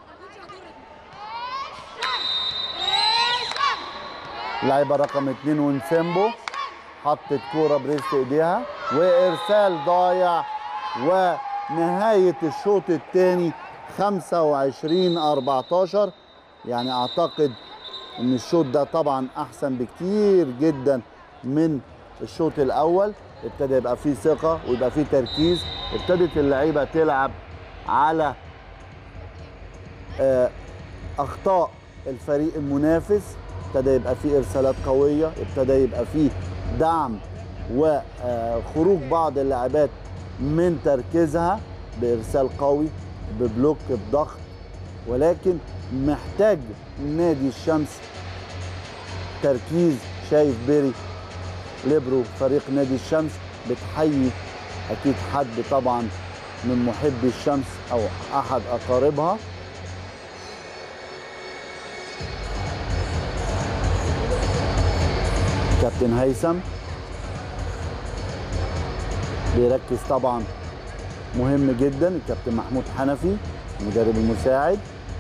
لاعبة رقم اتنين ونسيمبو حطت كورة بريست ايديها وارسال ضايع ونهاية الشوط الثاني 25 14 يعني اعتقد ان الشوط ده طبعا احسن بكتير جدا من الشوط الاول ابتدى يبقى فيه ثقة ويبقى فيه تركيز ابتدت اللعيبة تلعب على آه، اخطاء الفريق المنافس ابتدى يبقى فيه ارسالات قويه ابتدى يبقى فيه دعم وخروج بعض اللاعبات من تركيزها بارسال قوي ببلوك بضغط ولكن محتاج نادي الشمس تركيز شايف بيري ليبرو فريق نادي الشمس بتحيي اكيد حد طبعا من محبي الشمس او احد اقاربها كابتن هيثم بيركز طبعا مهم جدا الكابتن محمود حنفي المدرب المساعد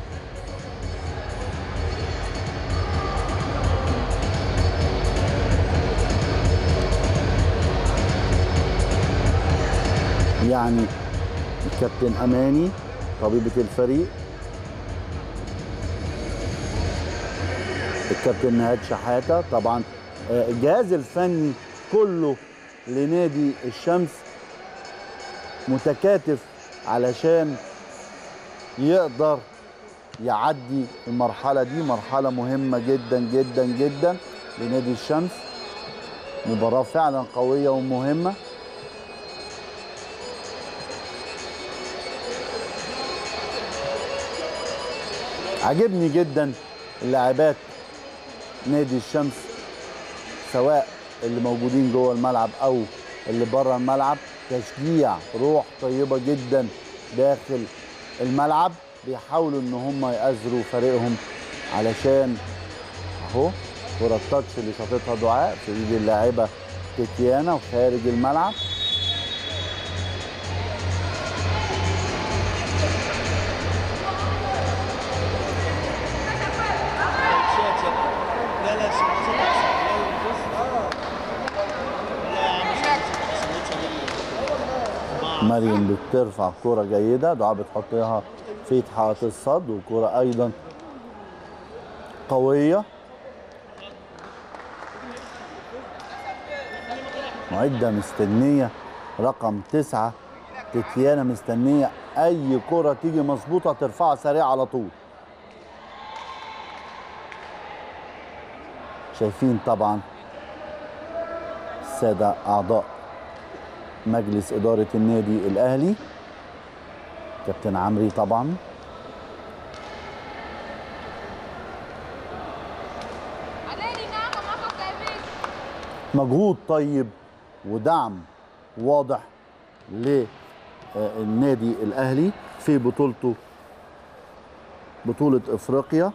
يعني الكابتن اماني طبيبه الفريق الكابتن نهاد شحاته طبعا آه، الجهاز الفني كله لنادي الشمس متكاتف علشان يقدر يعدي المرحلة دي مرحلة مهمة جدا جدا جدا لنادي الشمس مباراة فعلا قوية ومهمة عجبني جدا اللاعبات نادي الشمس سواء اللي موجودين جوه الملعب او اللي بره الملعب تشجيع روح طيبه جدا داخل الملعب بيحاولوا ان هم يأزروا فريقهم علشان اهو كرة التاتش اللي شاطتها دعاء في ايد اللاعبة تيتيانا وخارج الملعب لا لا شو مريم بترفع كرة جيدة دعاء بتحطها في حائط الصد وكرة أيضا قوية معدة مستنية رقم تسعة تتيانا مستنية أي كرة تيجي مظبوطة ترفعها سريع على طول شايفين طبعا السادة أعضاء مجلس إدارة النادي الأهلي كابتن عمري طبعا عليني نعم معك التأمين مجهود طيب ودعم واضح للنادي الأهلي في بطولته بطولة إفريقيا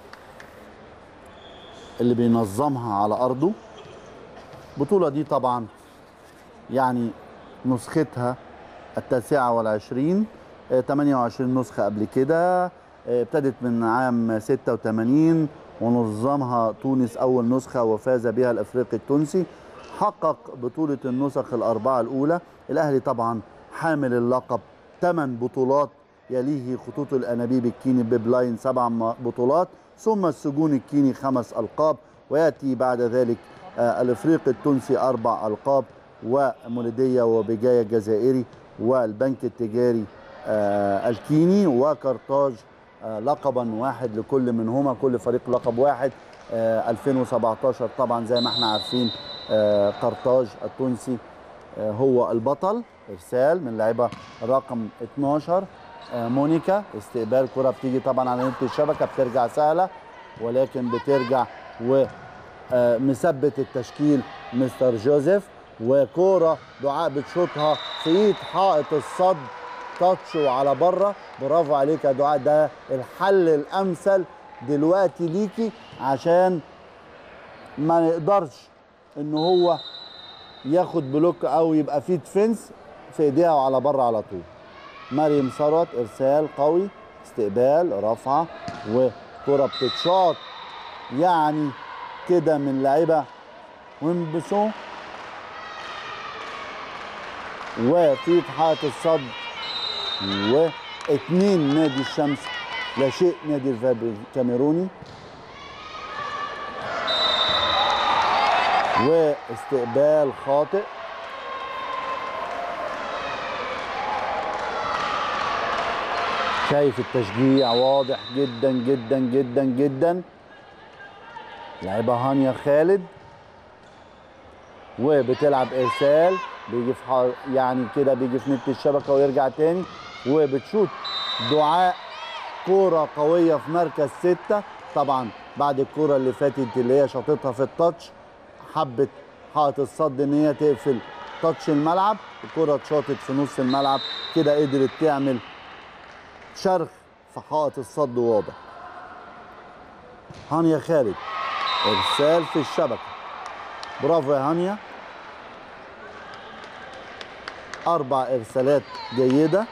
اللي بينظمها على أرضه البطولة دي طبعا يعني نسختها التاسعة والعشرين آه، 28 نسخة قبل كده آه، ابتدت من عام 86 ونظمها تونس أول نسخة وفاز بها الأفريقي التونسي حقق بطولة النسخ الأربعة الأولى الأهلي طبعا حامل اللقب ثمان بطولات يليه خطوط الأنابيب الكيني بيب لاين سبع م- بطولات ثم السجون الكيني خمس ألقاب ويأتي بعد ذلك آه، الإفريقي التونسي أربع ألقاب ومولودية وبجاية الجزائري والبنك التجاري آه، الكيني وكرتاج آه، لقبا واحد لكل منهما كل فريق لقب واحد آه، 2017 طبعا زي ما احنا عارفين آه، قرطاج التونسي آه، هو البطل ارسال من لاعبه رقم 12 آه، مونيكا استقبال كره بتيجي طبعا على نت الشبكه بترجع سهله ولكن بترجع ومثبت التشكيل مستر جوزيف وكوره دعاء بتشوطها في ايد حائط الصد تاتش وعلى بره برافو عليك يا دعاء ده الحل الامثل دلوقتي ليكي عشان ما يقدرش ان هو ياخد بلوك او يبقى فيه ديفنس في ايديها وعلى بره على طول مريم ثروت ارسال قوي استقبال رفعه وكره بتتشاط يعني كده من لعيبه ويمبسون وفي حائط الصد واثنين نادي الشمس لا شيء نادي الفاب الكاميروني واستقبال خاطئ شايف التشجيع واضح جدا جدا جدا جدا لعيبه هانيا خالد وبتلعب ارسال بيجي في حار يعني كده بيجي في نت الشبكه ويرجع تاني وبتشوط دعاء كوره قويه في مركز سته طبعا بعد الكوره اللي فاتت اللي هي شاطتها في التاتش حبت حائط الصد ان هي تقفل تاتش الملعب الكره اتشاطت في نص الملعب كده قدرت تعمل شرخ في حائط الصد واضح هانيا خالد ارسال في الشبكه برافو يا هانيا اربع ارسالات جيده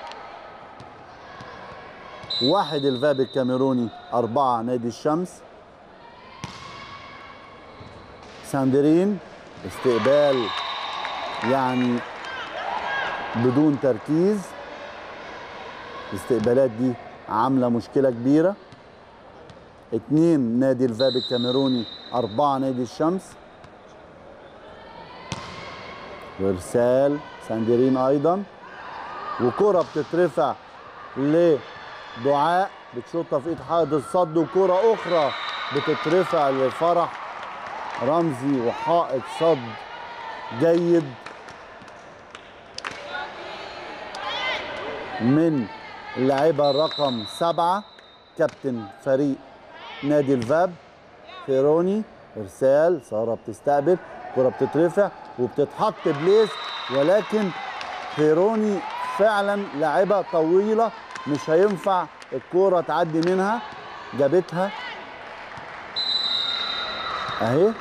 واحد الفاب الكاميروني اربعه نادي الشمس ساندرين استقبال يعني بدون تركيز الاستقبالات دي عامله مشكله كبيره اتنين نادي الفاب الكاميروني اربعه نادي الشمس وارسال ساندرين ايضا وكره بتترفع لدعاء بتشوطها في ايد حائط الصد وكره اخرى بتترفع لفرح رمزي وحائط صد جيد من اللاعبة رقم سبعة كابتن فريق نادي الفاب فيروني ارسال ساره بتستقبل كره بتترفع وبتتحط بليس ولكن فيروني فعلا لاعبه طويله مش هينفع الكوره تعدي منها جابتها اهي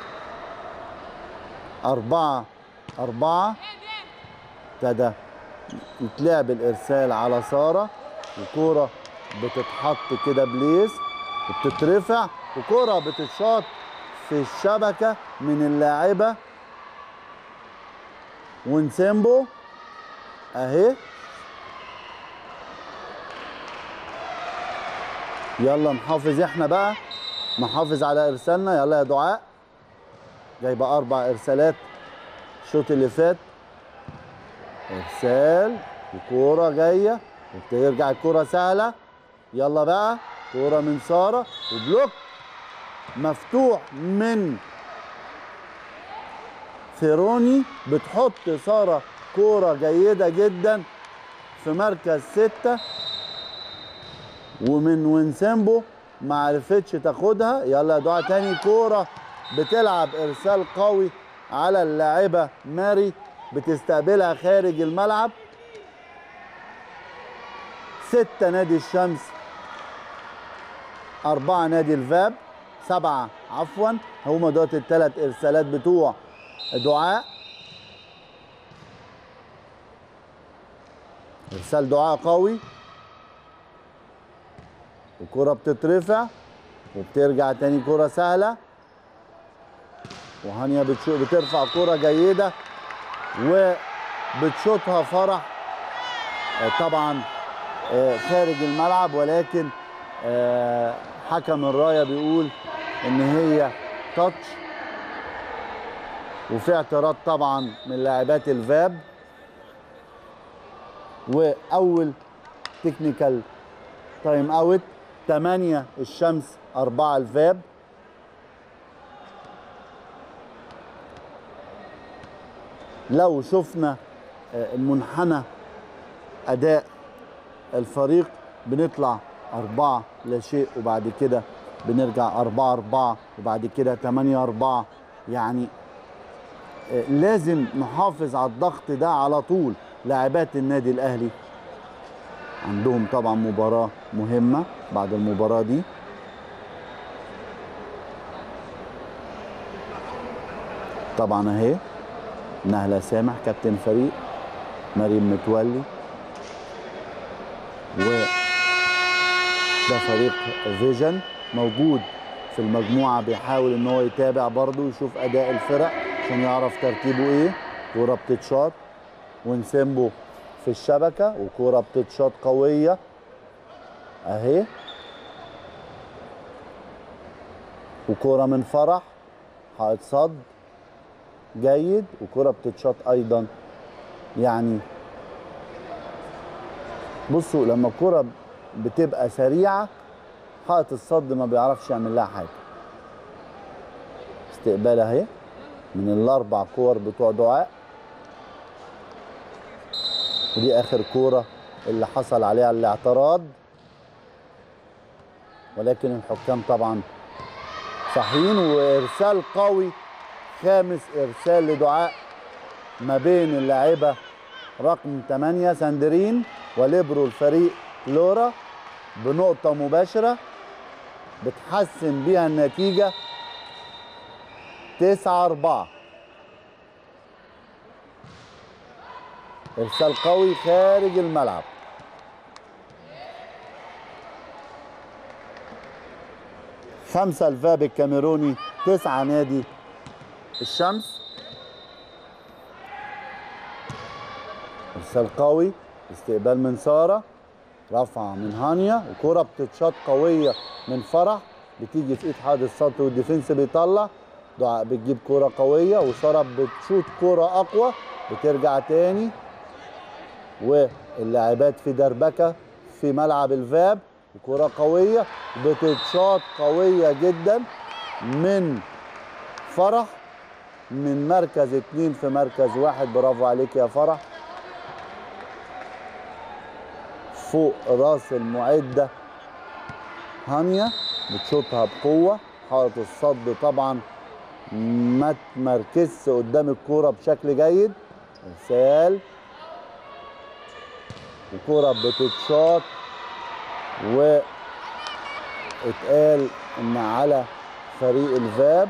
أربعة أربعة ابتدى يتلعب الإرسال على سارة وكورة بتتحط كده بليس وبتترفع وكرة بتتشاط في الشبكة من اللاعبة ونسيمبو اهي يلا نحافظ احنا بقى نحافظ على ارسالنا يلا يا دعاء جايبه اربع ارسالات الشوط اللي فات ارسال وكوره جايه وبترجع الكوره سهله يلا بقى كوره من ساره وبلوك مفتوح من فيروني بتحط ساره كوره جيده جدا في مركز ستة ومن وينسامبو ما عرفتش تاخدها يلا يا دعاء تاني كوره بتلعب ارسال قوي على اللاعبه ماري بتستقبلها خارج الملعب ستة نادي الشمس أربعة نادي الفاب سبعة عفوا هما دوت الثلاث إرسالات بتوع دعاء إرسال دعاء قوي الكرة بتترفع وبترجع تاني كرة سهلة وهانيا بتشو بترفع كرة جيدة وبتشوطها فرح آه، طبعا آه، خارج الملعب ولكن آه، حكم الراية بيقول ان هي تاتش وفي اعتراض طبعا من لاعبات الفاب واول تكنيكال تايم اوت 8 الشمس 4 الفاب لو شفنا آه، المنحنى اداء الفريق بنطلع أربعة لا شيء وبعد كده بنرجع أربعة أربعة وبعد كده تمانية أربعة يعني آه، لازم نحافظ على الضغط ده على طول لاعبات النادي الأهلي عندهم طبعا مباراة مهمة بعد المباراة دي طبعا اهي نهلة سامح كابتن فريق مريم متولي و ده فريق فيجن موجود في المجموعة بيحاول ان هو يتابع برضه يشوف اداء الفرق عشان يعرف ترتيبه ايه كورة بتتشاط ونسيمبو في الشبكة وكورة بتتشاط قوية اهي وكورة من فرح حائط صد جيد وكرة بتتشاط ايضا يعني بصوا لما الكرة بتبقى سريعة حائط الصد ما بيعرفش يعمل لها حاجة استقبال اهي من الاربع كور بتوع دعاء ودي اخر كورة اللي حصل عليها الاعتراض ولكن الحكام طبعا صحيين وارسال قوي خامس ارسال لدعاء ما بين اللاعبه رقم 8 ساندرين وليبرو الفريق لورا بنقطة مباشرة بتحسن بيها النتيجة 9 4 ارسال قوي خارج الملعب خمسة الفاب الكاميروني تسعة نادي الشمس ارسال قوي استقبال من ساره رفعه من هانيا وكره بتتشاط قويه من فرح بتيجي في ايد حاد السطر والديفنس بيطلع دعاء بتجيب كره قويه وساره بتشوط كره اقوى بترجع تاني واللاعبات في دربكه في ملعب الفاب وكره قويه بتتشاط قويه جدا من فرح من مركز اتنين في مركز واحد برافو عليك يا فرح فوق راس المعدة هانيا بتشوطها بقوة حائط الصد طبعا ما تمركزش قدام الكورة بشكل جيد ارسال الكورة بتتشاط و اتقال ان على فريق الفاب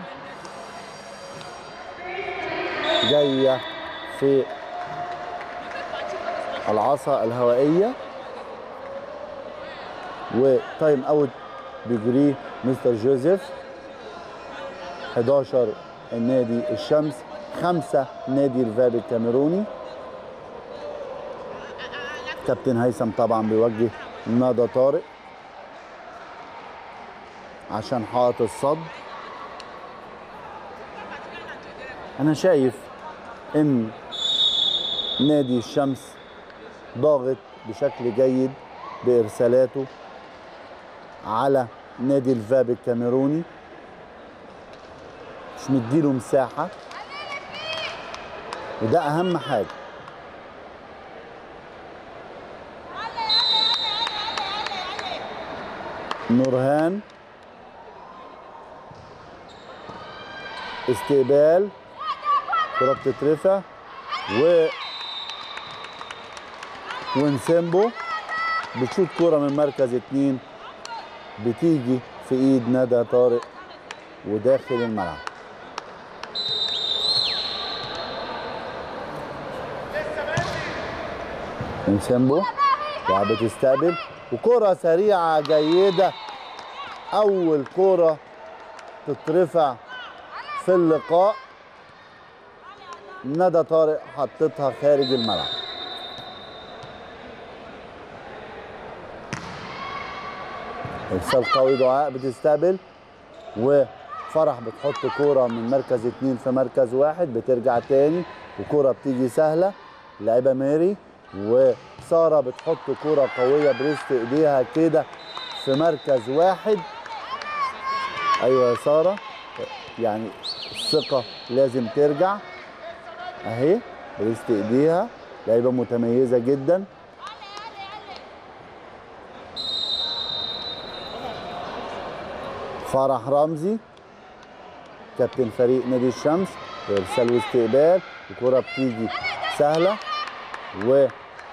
جايه في العصا الهوائيه وتايم اوت بيجريه مستر جوزيف 11 النادي الشمس خمسة نادي الفاب الكاميروني كابتن هيثم طبعا بيوجه ندى طارق عشان حائط الصد انا شايف ان نادي الشمس ضاغط بشكل جيد بارسالاته على نادي الفاب الكاميروني مش مديله مساحه وده اهم حاجه نورهان استقبال كرة بتترفع و ونسيمبو بتشوط كرة من مركز اتنين بتيجي في ايد ندى طارق وداخل الملعب نسيمبو وعم بتستقبل وكرة سريعة جيدة اول كوره تترفع في اللقاء ندى طارق حطتها خارج الملعب ارسال قوي دعاء بتستقبل وفرح بتحط كوره من مركز اتنين في مركز واحد بترجع تاني وكوره بتيجي سهله لعيبه ماري وساره بتحط كوره قويه بريست ايديها كده في مركز واحد ايوه يا ساره يعني الثقه لازم ترجع اهي بريست ايديها لعيبه متميزه جدا فرح رمزي كابتن فريق نادي الشمس ارسال واستقبال الكره بتيجي سهله و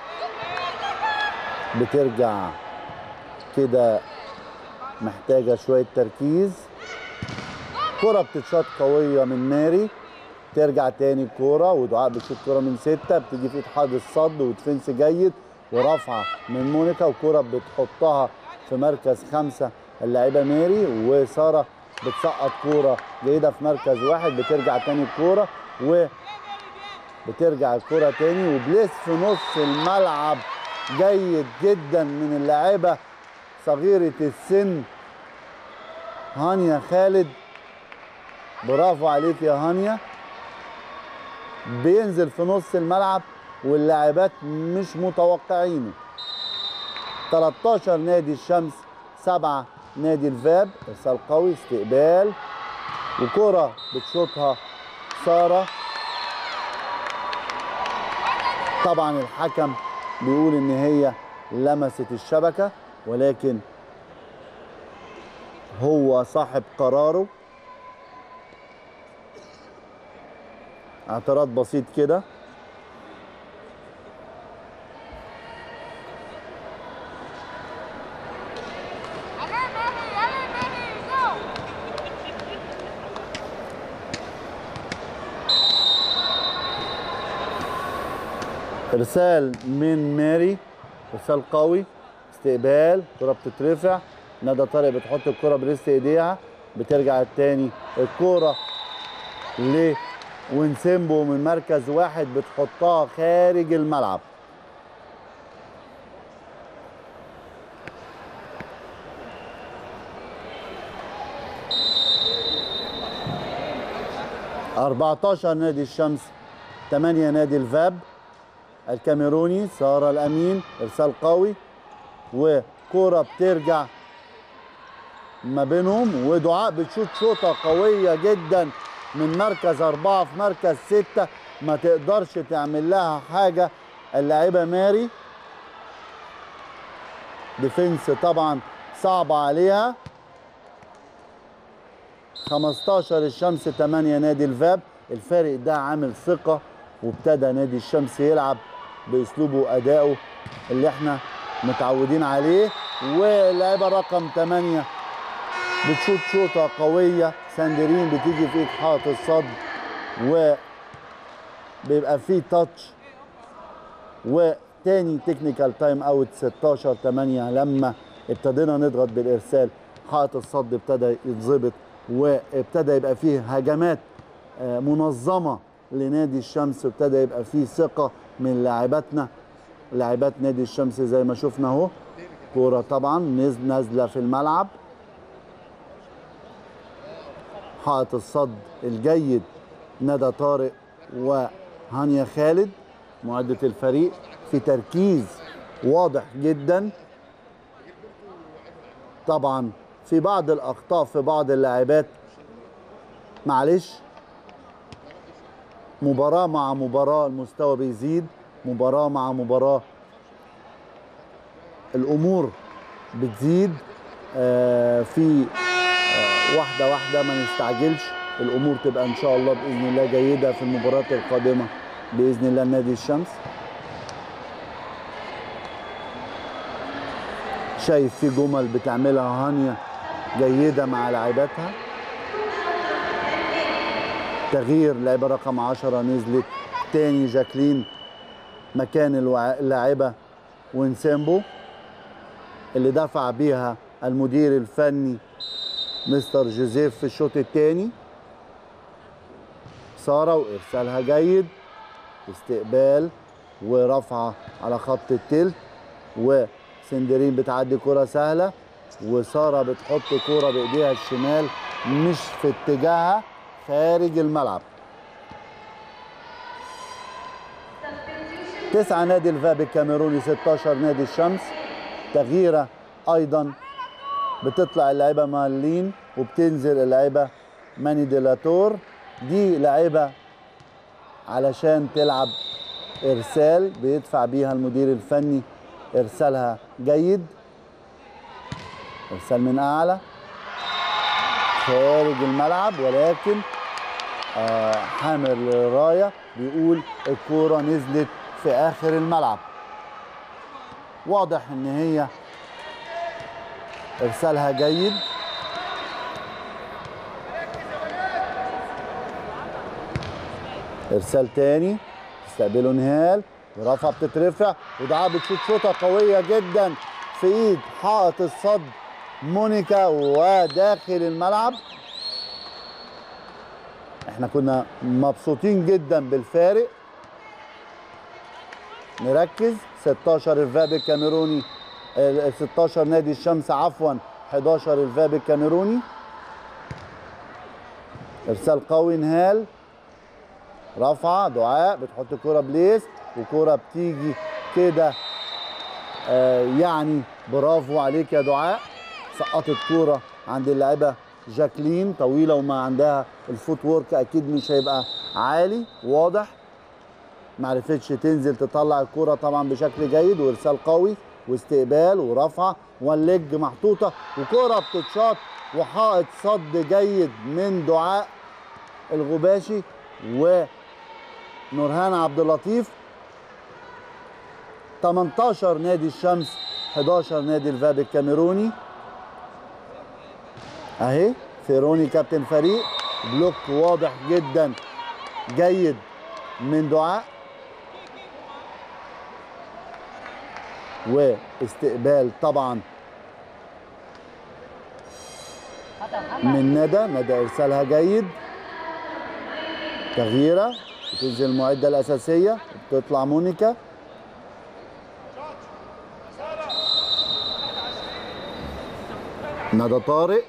بترجع كده محتاجه شويه تركيز كره بتتشاط قويه من ماري ترجع تاني الكوره ودعاء بتشوط كوره من سته بتيجي في ايد حاد الصد ودفنس جيد ورفعه من مونيكا وكوره بتحطها في مركز خمسه اللاعبه ماري وساره بتسقط كوره جيده في مركز واحد بترجع تاني الكوره و بترجع الكرة تاني وبليس في نص الملعب جيد جدا من اللاعبة صغيرة السن هانيا خالد برافو عليك يا هانيا بينزل في نص الملعب واللاعبات مش متوقعينه 13 نادي الشمس 7 نادي الفاب ارسال قوي استقبال وكرة بتشوطها ساره طبعا الحكم بيقول ان هي لمست الشبكه ولكن هو صاحب قراره اعتراض بسيط كده ارسال من ماري ارسال قوي استقبال كره بتترفع ندى طارق بتحط الكره بريست ايديها بترجع التاني الكره ل ونسيمبو من مركز واحد بتحطها خارج الملعب أربعتاشر نادي الشمس تمانية نادي الفاب الكاميروني سارة الأمين إرسال قوي وكرة بترجع ما بينهم ودعاء بتشوط شوطة قوية جدا من مركز أربعة في مركز ستة ما تقدرش تعمل لها حاجة اللاعبة ماري ديفنس طبعا صعب عليها 15 الشمس 8 نادي الفاب الفارق ده عامل ثقة وابتدى نادي الشمس يلعب باسلوبه وادائه اللي احنا متعودين عليه واللاعبه رقم 8 بتشوط شوطه قويه ساندرين بتيجي في ايد حائط الصد و بيبقى فيه تاتش وتاني تكنيكال تايم اوت 16 8 لما ابتدينا نضغط بالارسال حائط الصد ابتدى يتظبط وابتدى يبقى فيه هجمات آه، منظمه لنادي الشمس ابتدى يبقى فيه ثقه من لاعباتنا لاعبات نادي الشمس زي ما شفنا اهو كوره طبعا نز- نازله في الملعب حائط الصد الجيد ندى طارق وهانيا خالد معدة الفريق في تركيز واضح جدا طبعا في بعض الاخطاء في بعض اللاعبات معلش مباراة مع مباراة المستوى بيزيد مباراة مع مباراة الأمور بتزيد آه، في آه، واحدة واحدة ما نستعجلش الأمور تبقى إن شاء الله بإذن الله جيدة في المباريات القادمة بإذن الله نادي الشمس شايف في جمل بتعملها هانيا جيدة مع لاعباتها تغيير لاعبة رقم 10 نزلت تاني جاكلين مكان الوع- اللاعبة وينسامبو اللي دفع بيها المدير الفني مستر جوزيف في الشوط الثاني سارة وإرسالها جيد استقبال ورفعة على خط التلت وسندرين بتعدي كرة سهلة وسارة بتحط كرة بإيديها الشمال مش في اتجاهها خارج الملعب تسعة نادي الفاب الكاميروني 16 نادي الشمس تغييرة أيضا بتطلع اللعيبة مالين وبتنزل اللعيبة ماني ديلاتور دي لعيبة علشان تلعب إرسال بيدفع بيها المدير الفني إرسالها جيد إرسال من أعلى خارج الملعب ولكن آه، حامل الرايه بيقول الكوره نزلت في اخر الملعب واضح ان هي ارسالها جيد ارسال تاني استقبله نهال ورفعه بتترفع ودعاء بتشوط شوطه قويه جدا في ايد حائط الصد مونيكا وداخل الملعب احنا كنا مبسوطين جدا بالفارق نركز 16 الفاب الكاميروني ال 16 نادي الشمس عفوا 11 الفاب الكاميروني ارسال قوي نهال رفعه دعاء بتحط كرة بليس وكرة بتيجي كده آه يعني برافو عليك يا دعاء سقطت كوره عند اللاعبه جاكلين طويله وما عندها الفوت وورك اكيد مش هيبقى عالي واضح ما عرفتش تنزل تطلع الكوره طبعا بشكل جيد وارسال قوي واستقبال ورفعه والليج محطوطه وكوره بتتشاط وحائط صد جيد من دعاء الغباشي ونورهان عبد اللطيف 18 نادي الشمس 11 نادي الفاب الكاميروني اهي فيروني كابتن فريق بلوك واضح جدا جيد من دعاء واستقبال طبعا من ندى ندى ارسالها جيد تغييره بتنزل المعده الاساسيه بتطلع مونيكا ندى طارق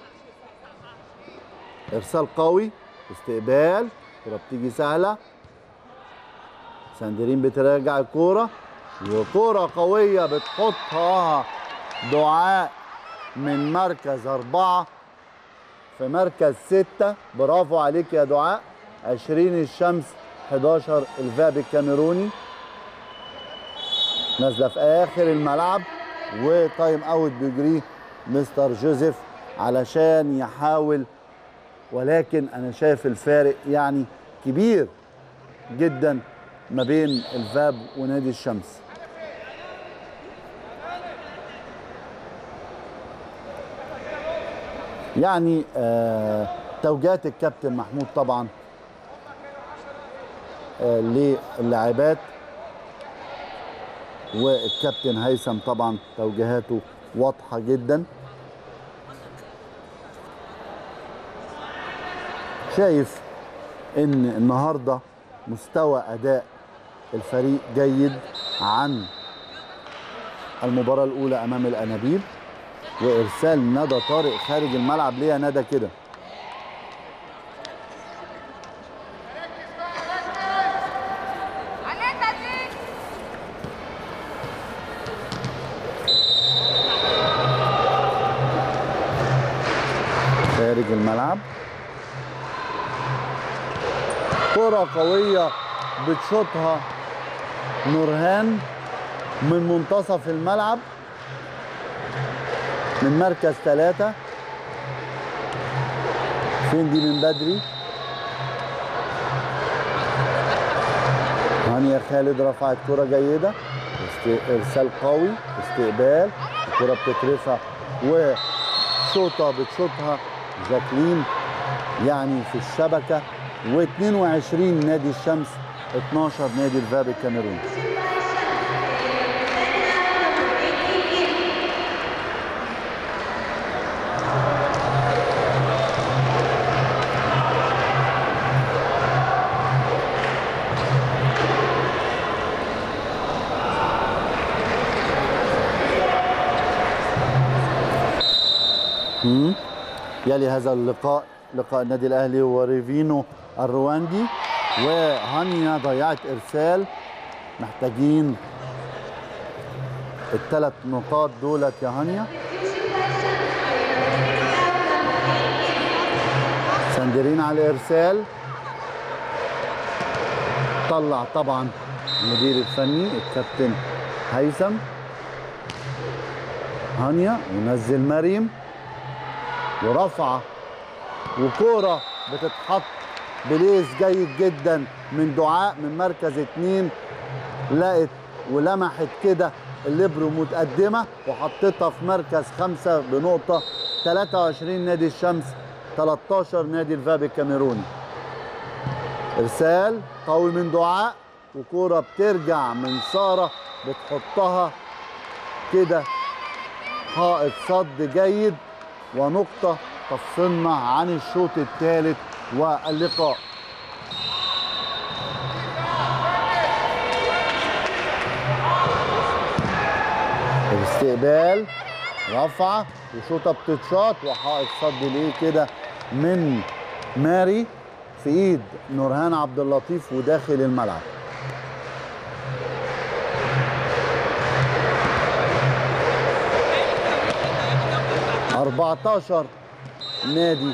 ارسال قوي استقبال كرة بتيجي سهلة ساندرين بترجع الكورة وكرة قوية بتحطها دعاء من مركز أربعة في مركز ستة برافو عليك يا دعاء 20 الشمس 11 الفاب الكاميروني نازلة في آخر الملعب وتايم أوت بيجريه مستر جوزيف علشان يحاول ولكن انا شايف الفارق يعني كبير جدا ما بين الفاب ونادي الشمس يعني آه توجيهات الكابتن محمود طبعا آه للاعبات والكابتن هيثم طبعا توجيهاته واضحه جدا شايف ان النهارده مستوى اداء الفريق جيد عن المباراه الاولى امام الانابيب وارسال ندى طارق خارج الملعب ليه يا ندى كده خارج الملعب كرة قوية بتشوطها نورهان من منتصف الملعب من مركز ثلاثة فين دي من بدري هانيا خالد رفعت كرة جيدة است- ارسال قوي استقبال الكرة بتترفع وشوطة بتشوطها جاكلين يعني في الشبكة و22 نادي الشمس 12 نادي الفاب الكاميروني مم. يلي هذا اللقاء لقاء النادي الاهلي وريفينو الرواندي وهانيا ضيعت ارسال محتاجين الثلاث نقاط دولت يا هانيا سندرين على الارسال طلع طبعا المدير الفني الكابتن هيثم هانيا ونزل مريم ورفعه وكوره بتتحط بليس جيد جدا من دعاء من مركز اتنين لقت ولمحت كده الليبرو متقدمه وحطتها في مركز خمسه بنقطه 23 نادي الشمس 13 نادي الفاب الكاميروني ارسال قوي من دعاء وكوره بترجع من ساره بتحطها كده حائط صد جيد ونقطة تفصلنا عن الشوط الثالث واللقاء الاستقبال رفعة وشوطة بتتشاط وحائط صد ليه كده من ماري في ايد نورهان عبد اللطيف وداخل الملعب 14 نادي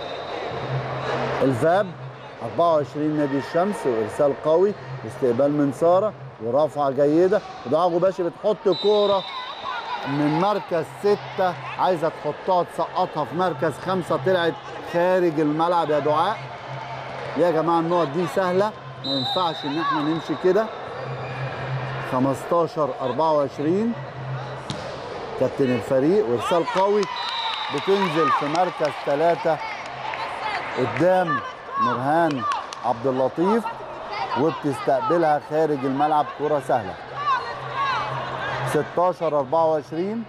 الفاب 24 نادي الشمس وارسال قوي استقبال من ساره ورفعه جيده ودعاء غباشي بتحط كوره من مركز ستة عايزة تحطها تسقطها في مركز خمسة طلعت خارج الملعب يا دعاء يا جماعة النقط دي سهلة ما ينفعش ان احنا نمشي كده 15 24 كابتن الفريق وارسال قوي بتنزل في مركز ثلاثة قدام نورهان عبد اللطيف وبتستقبلها خارج الملعب كرة سهلة 16 24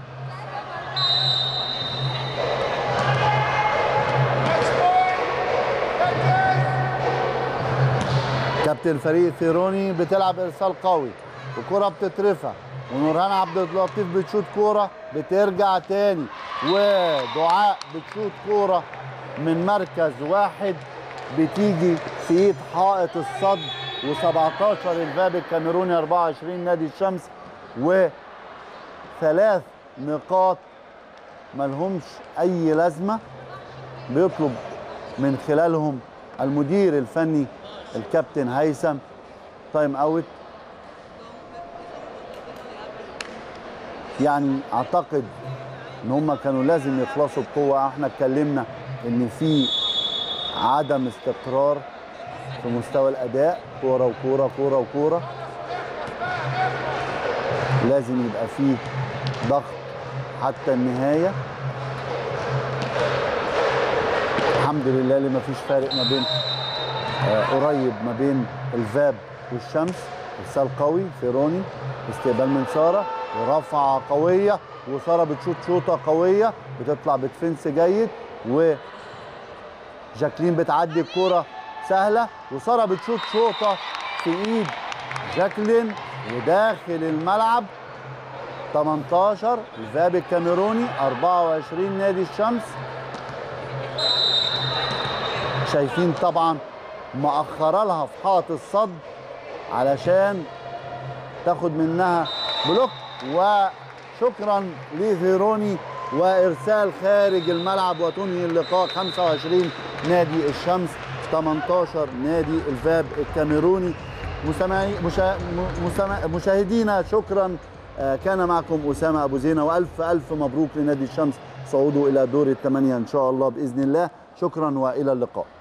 كابتن الفريق ثيروني بتلعب ارسال قوي وكرة بتترفع ونورهان عبد اللطيف بتشوت كوره بترجع تاني ودعاء بتشوت كوره من مركز واحد بتيجي في ايد حائط الصد و17 الفاب الكاميروني 24 نادي الشمس وثلاث نقاط ملهمش اي لازمه بيطلب من خلالهم المدير الفني الكابتن هيثم تايم اوت يعني اعتقد ان هم كانوا لازم يخلصوا بقوه احنا اتكلمنا ان في عدم استقرار في مستوى الاداء كوره وكوره كوره وكوره لازم يبقى فيه ضغط حتى النهايه الحمد لله اللي مفيش فارق ما بين آه قريب ما بين الفاب والشمس ارسال قوي فيروني استقبال من ساره ورفعه قويه وساره بتشوط شوطه قويه بتطلع بتفنس جيد و جاكلين بتعدي الكوره سهله وساره بتشوط شوطه في ايد جاكلين وداخل الملعب 18 الفاب الكاميروني 24 نادي الشمس شايفين طبعا مأخره لها في حائط الصد علشان تاخد منها بلوك وشكرا لفيروني وارسال خارج الملعب وتنهي اللقاء 25 نادي الشمس 18 نادي الفاب الكاميروني مسامعي مشا... مسا... مشاهدينا شكرا آه، كان معكم اسامه ابو زينه والف الف مبروك لنادي الشمس صعوده الى دور الثمانيه ان شاء الله باذن الله شكرا والى اللقاء